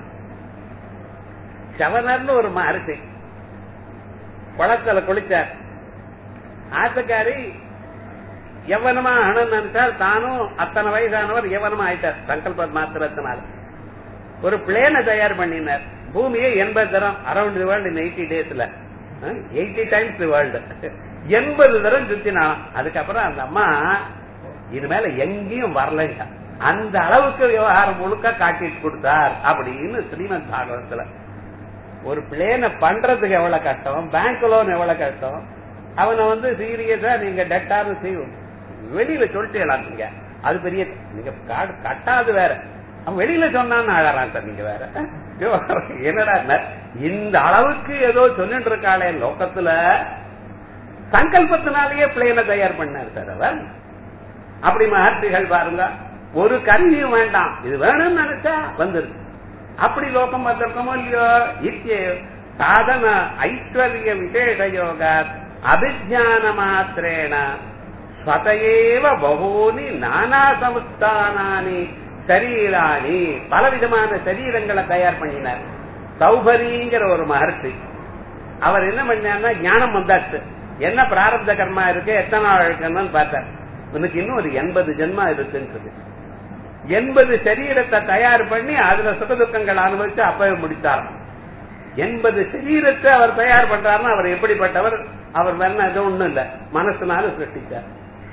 [SPEAKER 1] சவனர்னு ஒரு மகர்ஷி குளத்துல குளிச்சார் ஆத்துக்காரி எவனமா ஆகணும்னு நினைச்சார் தானும் அத்தனை வயசானவர் எவனமா ஆயிட்டார் சங்கல்ப மாத்திரத்தினால ஒரு பிளேனை தயார் பண்ணினார் பூமியை எண்பது தரம் around the world in eighty டேஸ்ல எயிட்டி டைம்ஸ் தி வேர்ல்டு எண்பது தரம் சுத்தினான் அதுக்கப்புறம் அந்த அம்மா இனிமேல எங்கேயும் வரலைங்க அந்த அளவுக்கு விவகாரம் முழுக்க காட்டிட்டு கொடுத்தார் அப்படின்னு ஸ்ரீமத் பாகவத்துல ஒரு பிளேனை பண்றதுக்கு எவ்வளவு கஷ்டம் பேங்க் லோன் எவ்வளவு கஷ்டம் அவனை வந்து சீரியஸா நீங்க டெட்டாரு செய்யும் வெளியில சொல்லிட்டு நீங்க அது பெரிய நீங்க கார்டு கட்டாது வேற அவன் வெளியில சொன்னான்னு அழறான் சார் நீங்க வேற என்னடா இந்த அளவுக்கு ஏதோ சொல்லிட்டு இருக்காளே லோக்கத்துல சங்கல்பத்தினாலேயே பிளேனை தயார் பண்ணார் சார் அவர் அப்படி மகர்த்திகள் பாருங்க ஒரு கருவியும் வேண்டாம் இது வேணும்னு நினைச்சா வந்துருது அப்படி லோகம் வந்திருக்கோமோ இல்லையோ இத்திய சாதன ஐஸ்வர்ய விசேஷ யோக அபிஜான மாத்திரேன ஸ்வதையேவ பகூனி நானா சமுஸ்தானானி சரீராணி பலவிதமான சரீரங்களை தயார் பண்ணினார் சௌபரிங்கிற ஒரு மகர்ஷி அவர் என்ன பண்ணார்னா ஞானம் வந்தாச்சு என்ன பிராரப்த கர்மா இருக்கு எத்தனை நாள் இருக்குன்னு பார்த்தார் உனக்கு இன்னும் ஒரு எண்பது ஜென்மா இருக்குன்னு சொல்லி எண்பது சரீரத்தை தயார் பண்ணி அதுல சுகதுக்கங்கள் அனுபவிச்சு அப்பவே முடித்தாராம் எண்பது சரீரத்தை அவர் தயார் பண்றாருன்னா அவர் எப்படிப்பட்டவர் அவர் வேணா எதுவும் ஒண்ணும் இல்ல மனசுனால சிருஷ்டிச்சார்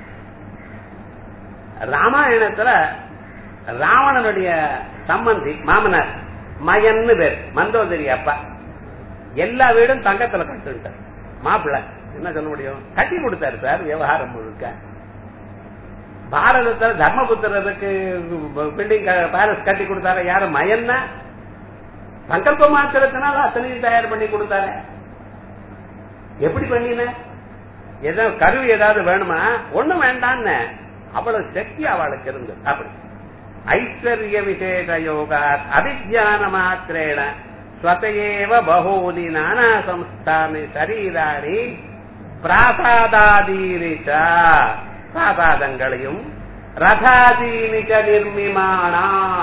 [SPEAKER 1] ராமாயணத்துல ராவணனுடைய சம்பந்தி மாமனார் மயன்னு பேர் மந்தோதரி அப்பா எல்லா வீடும் தங்கத்துல கட்டுட்டார் மாப்பிள்ள என்ன சொல்ல முடியும் கட்டி கொடுத்தாரு சார் விவகாரம் முழுக்க பாரதத்துல தர்மபுத்திரருக்கு பில்டிங் பேலஸ் கட்டி கொடுத்தாரு யாரு மயன்னா சங்கல்ப மாத்திரத்தினால அத்தனையும் தயார் பண்ணி கொடுத்தாரு எப்படி பண்ணின ஏதோ கருவி ஏதாவது வேணுமா ஒண்ணும் வேண்டான்னு அவ்வளவு சக்தி அவளுக்கு இருந்து அப்படி ஐஸ்வர்ய விசேஷ யோகா அபிஜான மாத்திரேன ஸ்வதையேவ பகூனி நானா சம்ஸ்தானி சரீராணி பிராசாதாதீனிச்ச பிராசாதங்களையும் ரதாதீனிச்ச நிர்மிமானா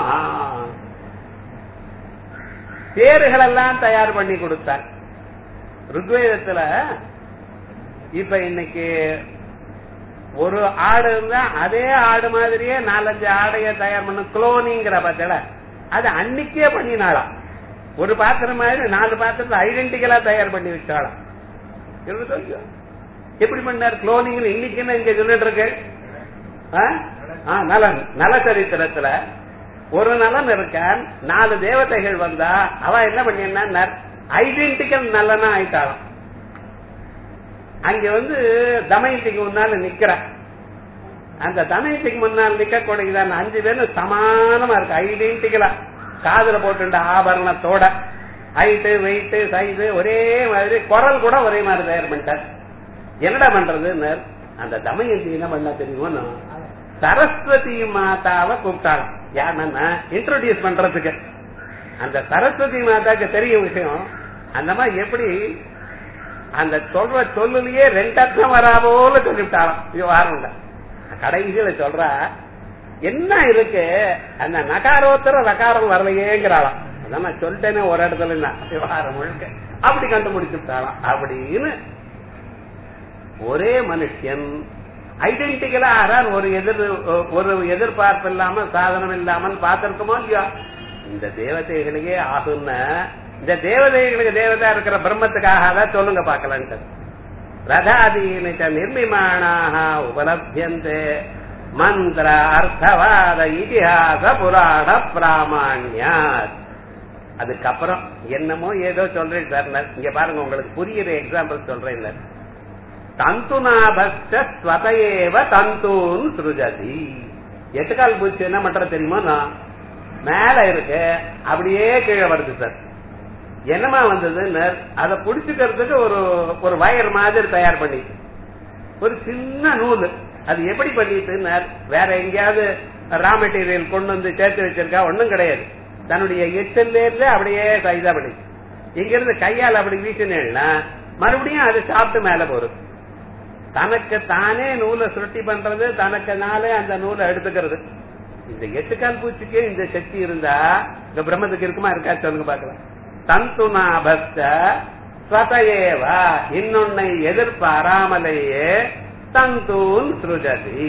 [SPEAKER 1] தேர்கள் எல்லாம் தயார் பண்ணி கொடுத்தார் ருக்வேதத்துல இப்ப இன்னைக்கு ஒரு ஆடு இருந்தா அதே ஆடு மாதிரியே நாலஞ்சு ஆடைய தயார் பண்ண குளோனிங்கிற பார்த்தல அது அன்னைக்கே பண்ணினாளாம் ஒரு பாத்திரம் மாதிரி நாலு பாத்திரத்தை ஐடென்டிக்கலா தயார் பண்ணி வச்சாளாம் இவரு சொல்லுங்க. எப்படி பண்ணார் குளோனிங் இன்னைக்கு என்ன இங்க சொல்லிட்டு இருக்கு ஆ? ஆ, நலன் நலச்சரித்திரத்துல ஒரு நலன் இருக்கான் நாலு தேவதைகள் வந்தா அவ என்ன பண்ணினா ஐடென்டிக்கல் நலனா ஆயிட்டாளாம் அங்க வந்து தமயந்திக்கு முன்னால நிக்கிற அந்த தமயந்திக்கு முன்னால் நிக்கக்கூடியது அந்த அஞ்சு பேரும் சமானமா இருக்கு ஐடென்டிக்கலா காதுல போட்டுண்ட ஆபரணத்தோட ஹைட்டு வெயிட் சைஸ் ஒரே மாதிரி குரல் கூட ஒரே மாதிரி தயார் பண்ணிட்டார் என்னடா பண்றதுன்னு அந்த தமயந்தி என்ன பண்ணா தெரியுமோ சரஸ்வதி மாதாவை கூப்பிட்டாங்க யாருன்னா இன்ட்ரோடியூஸ் பண்றதுக்கு அந்த சரஸ்வதி மாதாக்கு தெரியும் விஷயம் அந்த மாதிரி எப்படி அந்த சொல்ற சொல்லுலயே ரெண்டர்த்தம் வரா போல சொல்லிவிட்டாராம் விவகாரம் இல்ல கடைசியில சொல்றா என்ன இருக்கு அந்த நகாரோத்தர நகாரம் வரலையேங்கிறாளாம் அதான் நான் சொல்லிட்டேனே ஒரு இடத்துல என்ன விவகாரம் முழுக்க அப்படி கண்டுபிடிச்சு விட்டாளாம் அப்படின்னு ஒரே மனுஷன் ஐடென்டிக்கலா ஆறார் ஒரு எதிர் ஒரு எதிர்பார்ப்பு இல்லாமல் சாதனம் இல்லாமல் பார்த்திருக்குமோ இல்லையா இந்த தேவதைகளுக்கே ஆகும்னா இந்த தேவதைகளுக்கு தேவதா இருக்கிற பிரம்மத்துக்காக தான் சொல்லுங்க பார்க்கலான்ட்டு ரதாதீனிச்ச நிர்மிமாணாக உபலபியந்தே மந்திர அர்த்தவாத இதிகாச புராண பிராமணியாத் அதுக்கப்புறம் என்னமோ ஏதோ சொல்றேன் சார் இங்க பாருங்க உங்களுக்கு புரியுற எக்ஸாம்பிள் சொல்றேன் தந்துநாபஸ்வதையேவ தந்தூன் சுருஜதி எட்டுக்கால் பூச்சி என்ன பண்ற தெரியுமா நான் மேல இருக்கு அப்படியே கீழே வருது சார் என்னமா வந்ததுன்னு அதை புடிச்சுக்கிறதுக்கு ஒரு ஒரு வயர் மாதிரி தயார் பண்ணி ஒரு சின்ன நூல் அது எப்படி பண்ணிட்டுன்னு வேற எங்கேயாவது ரா மெட்டீரியல் கொண்டு வந்து சேர்த்து வச்சிருக்கா ஒண்ணும் கிடையாது தன்னுடைய எச்சல்ல இருந்து அப்படியே கைதா பண்ணி இங்க இருந்து கையால் அப்படி வீசினேன்னா மறுபடியும் அது சாப்பிட்டு மேல போறது தனக்கு தானே நூலை சுருட்டி பண்றது தனக்கு நாளே அந்த நூலை எடுத்துக்கிறது இந்த எட்டுக்கால் பூச்சிக்கே இந்த சக்தி இருந்தா இந்த பிரம்மத்துக்கு இருக்குமா இருக்கா சொல்லுங்க பாக்கலாம் தந்துநாபஸ்த ஸ்வதையேவா இன்னொன்னை எதிர்பாராமலேயே தந்தூன் சுருஜதி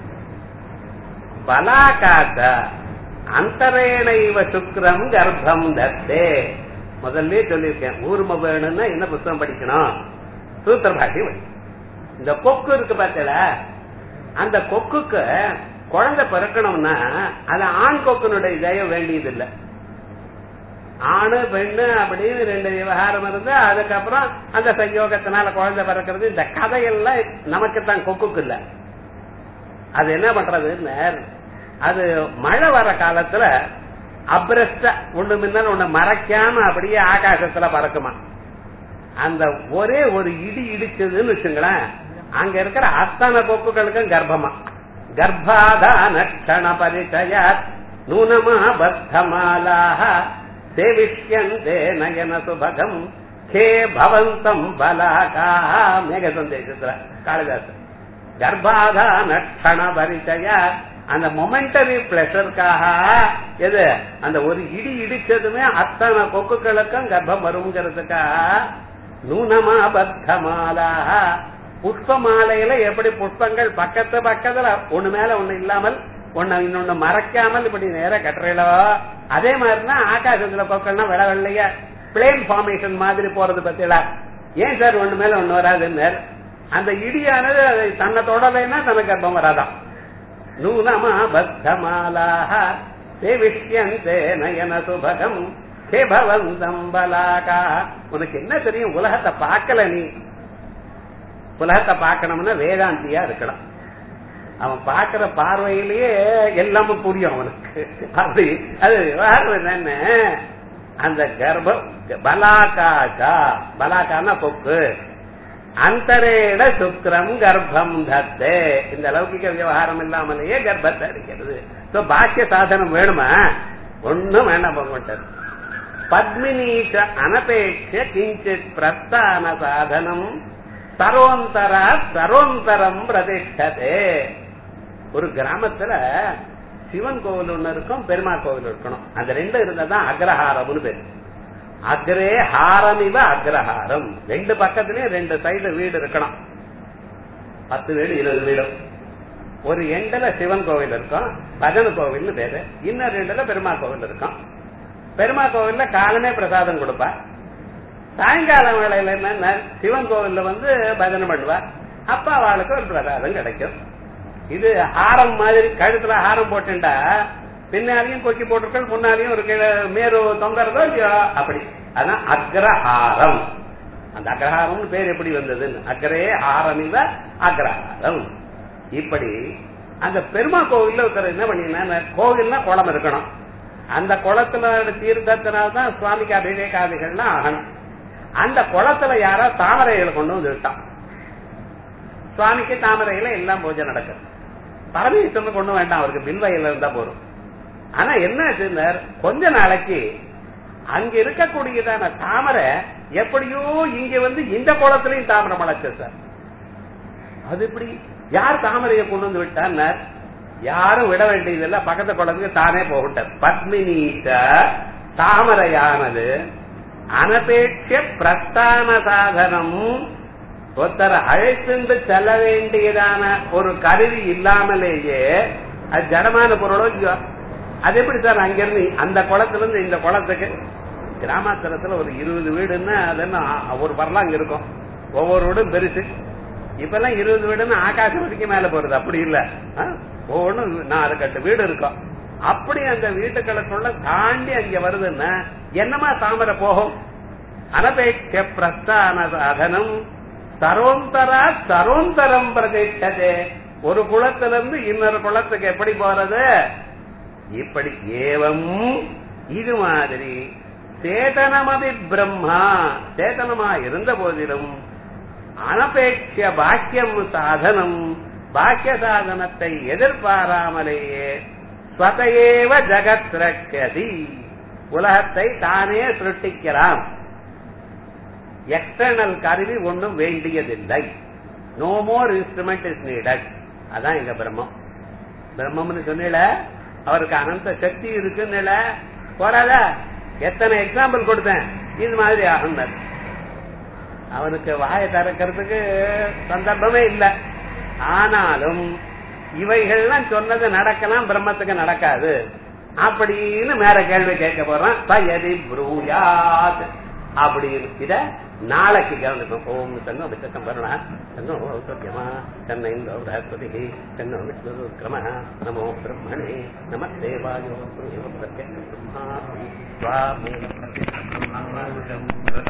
[SPEAKER 1] பலாகாச அந்தரேணைவ சுக்ரம் கர்ப்பம் தத்தே முதல்ல சொல்லியிருக்கேன் ஊர்ம வேணும்னா என்ன புத்தகம் படிக்கணும் சூத்திர பாட்டி இந்த கொக்கு இருக்கு பார்த்தல அந்த கொக்குக்கு குழந்தை பிறக்கணும்னா அது ஆண் கொக்குனுடைய தயவு வேண்டியது இல்லை ஆணு பெண்ணு அப்படின்னு ரெண்டு விவகாரம் இருந்தா அதுக்கப்புறம் அந்த சயோகத்தினால குழந்தை பிறக்கிறது இந்த கதையெல்லாம் நமக்கு தான் கொக்குக்கு இல்ல அது என்ன பண்றதுன்னு அது மழை வர காலத்துல அப்ரஸ்ட ஒண்ணு முன்னால் ஒண்ணு மறைக்காம அப்படியே ஆகாசத்துல பறக்குமா அந்த ஒரே ஒரு இடி இடிச்சதுன்னு வச்சுங்களேன் அங்க இருக்கிற அத்தனை கொக்குகளுக்கும் கர்ப்பமா கர்ப்பாதான கண பரிச்சய நூனமா பத்தமாலாக சேவிஷ்யந்தே நயன சுபகம் ஹே பவந்தம் பலாகாக மேக சந்தேசத்துல காளிதாசன் கர்ப்பாதான கண பரிச்சய அந்த மொமெண்டரி பிளஷருக்காக எது அந்த ஒரு இடி இடிச்சதுமே அத்தனை கொக்குகளுக்கும் கர்ப்பம் வருங்கிறதுக்காக நூனமா பத்தமாலாக புஷ்ப மாலையில எப்படி புஷ்பங்கள் பக்கத்து பக்கத்துல ஒண்ணு மேல ஒண்ணு இல்லாமல் ஒண்ணு இன்னொன்னு மறைக்காமல் இப்படி நேர கட்டுறீங்களோ அதே மாதிரிதான் ஆகாசத்துல கொக்கள்னா வெள்ள வெள்ளைய பிளேன் ஃபார்மேஷன் மாதிரி போறது பத்தில ஏன் சார் ஒண்ணு மேல ஒண்ணு வராதுன்னு அந்த இடியானது அதை தன்னை தொடலைன்னா தனக்கு கர்ப்பம் வராதான் நூனமா பத்தமாலாக சேவிஷ்யந்தே நயன சுபகம் ஹே பவந்தம் பலாகா உனக்கு என்ன தெரியும் உலகத்தை பார்க்கல நீ உலகத்தை பார்க்கணும்னா வேதாந்தியா இருக்கலாம் அவன் பார்க்கிற பார்வையிலேயே எல்லாமே புரியும் அவனுக்கு அப்படி அது விவகாரம் என்னன்னு அந்த கர்ப்ப பலாகாக்கா பலாக்கான கொக்கு அந்தரேட சுக்ரம் கர்ப்பம் தத்தே இந்த லௌகிக விவகாரம் இல்லாமலேயே கர்ப்பத்தை அடிக்கிறது சோ பாக்கிய சாதனம் வேணுமா ஒண்ணும் வேண்டாம் போகமாட்டார் பத்மினீஷ அனபேட்ச கிஞ்சித் பிரஸ்தான சாதனம் சரோந்தரா சரோந்தரம் பிரதிஷ்டதே ஒரு கிராமத்துல சிவன் கோவில் ஒண்ணு இருக்கும் பெருமாள் கோவில் இருக்கணும் அந்த ரெண்டு இருந்தா தான் அக்ரஹாரம்னு பேரு அக்ரே ஹாரமிவ அக்ரஹாரம் ரெண்டு பக்கத்துலயும் ரெண்டு சைடு வீடு இருக்கணும் பத்து வீடு இருபது வீடும் ஒரு எண்டுல சிவன் கோவில் இருக்கும் பஜன கோவில்னு பேரு இன்னொரு ரெண்டுல பெருமாள் கோவில் இருக்கும் பெருமாள் கோவில்ல காலமே பிரசாதம் கொடுப்பா சாயங்காலம் வேளையில என்ன சிவன் கோவில்ல வந்து பஜனை பண்ணுவா அப்ப அவளுக்கு ஒரு பிரசாதம் கிடைக்கும் இது ஹாரம் மாதிரி கழுத்துல ஹாரம் போட்டுண்டா பின்னாலையும் கொக்கி போட்டிருக்கள் முன்னாலையும் ஒரு கீழே- மேரு தொங்கறதோ இல்லையோ அப்படி அதான் அக்ரஹாரம் அந்த அக்ரஹாரம்னு பேர் எப்படி வந்ததுன்னு அக்ரே ஹாரமிவ அக்ரஹாரம் இப்படி அந்த பெருமா கோவில்ல ஒருத்தர் என்ன பண்ணினா கோவில்னா குளம் இருக்கணும் அந்த குளத்துல தீர்த்தத்தினால்தான் சுவாமிக்கு அபிஷேகாதிகள்லாம் ஆகணும் அந்த குளத்துல யாரோ தாமரைகளை கொண்டு வந்து விட்டான் சுவாமிக்கு தாமரையில எல்லாம் பூஜை நடக்குது பரமேஸ்வரன் கொண்டு வேண்டாம் அவருக்கு பில்வையில இருந்தா போதும் ஆனா என்ன ஆச்சுன்னார் கொஞ்ச நாளைக்கு அங்க இருக்கக்கூடியதான தாமரை எப்படியோ இங்க வந்து இந்த குளத்திலையும் தாமரை முளைச்சு சார் அது இப்படி யார் தாமரையை கொண்டு வந்து விட்டார் யாரும் விட வேண்டியதில்லை பக்கத்து குளத்துக்கு தானே போகட்டார் பத்மினீஷ தாமரையானது அனபேட்ச பிரஸ்தான சாதனம் ஒருத்தர் அழைத்துண்டு செல்ல வேண்டியதான ஒரு கருவி இல்லாமலேயே அது ஜடமான பொருளோ இல்லையோ அது எப்படி சார் அங்கிருந்து அந்த குளத்துல இருந்து இந்த குளத்துக்கு கிராமாந்தரத்துல ஒரு இருபது வீடுன்னா அது என்ன ஆ- ஒரு பரலாங்க இருக்கும் ஒவ்வொரு வீடும் பெருசு இப்ப எல்லாம் இருபது வீடுன்னு ஆகாசம் வரைக்கும் மேல போறது அப்படி இல்ல ஆ? ஒவ்வொன்றும் நாலு கட்டு வீடு இருக்கும் அப்படி அந்த வீட்டுக்களுக்குள்ள தாண்டி அங்க வருதுன்னா என்னமா தாமரை போகும் அனபேட்ச பிரஸ்தான சாதனம் சரோந்தரா சரோந்தரம் பிரதிஷ்டதே ஒரு குளத்திலிருந்து இன்னொரு குளத்துக்கு எப்படி போறது இப்படி ஏவம் இது மாதிரி சேதனமபி பிரம்மா சேதனமா இருந்த போதிலும் அனபேட்ச பாக்கியம் சாதனம் பாக்கிய சாதனத்தை எதிர்பாராமலேயே ஸ்வதையேவ ஜகத் ரக்ஷதி உலகத்தை தானே சிருஷ்டிக்கிறான் எக்ஸ்டர்னல் கருவி ஒண்ணும் வேண்டியதில்லை no more instrument is needed அதான் எங்க பிரம்மம் பிரம்மம்னு சொன்னீல அவருக்கு அனந்த சக்தி இருக்குன்னு போறாத எத்தனை எக்ஸாம்பிள் கொடுத்தேன் இது மாதிரி ஆகுனர் அவனுக்கு வாயை திறக்கிறதுக்கு சந்தர்ப்பமே இல்லை ஆனாலும் இவைகள்லாம் சொன்னது நடக்கலாம் பிரம்மத்துக்கு நடக்காது அப்படின்னு மேல கேள்வி கேட்க போறான் பயதி ப்ரூயாத் அப்படின்னு இத நாளைக்கு கவனிப்போம் ஓம் தன்னோ விசக்கம் வருணா தன்னோ சௌக்கியமா தன்னை பிரகஸ்பதி தன்னோ விஷ்ணு கிரம நமோ பிரம்மணே நம தேவாயோ பிரம்மா சுவாமி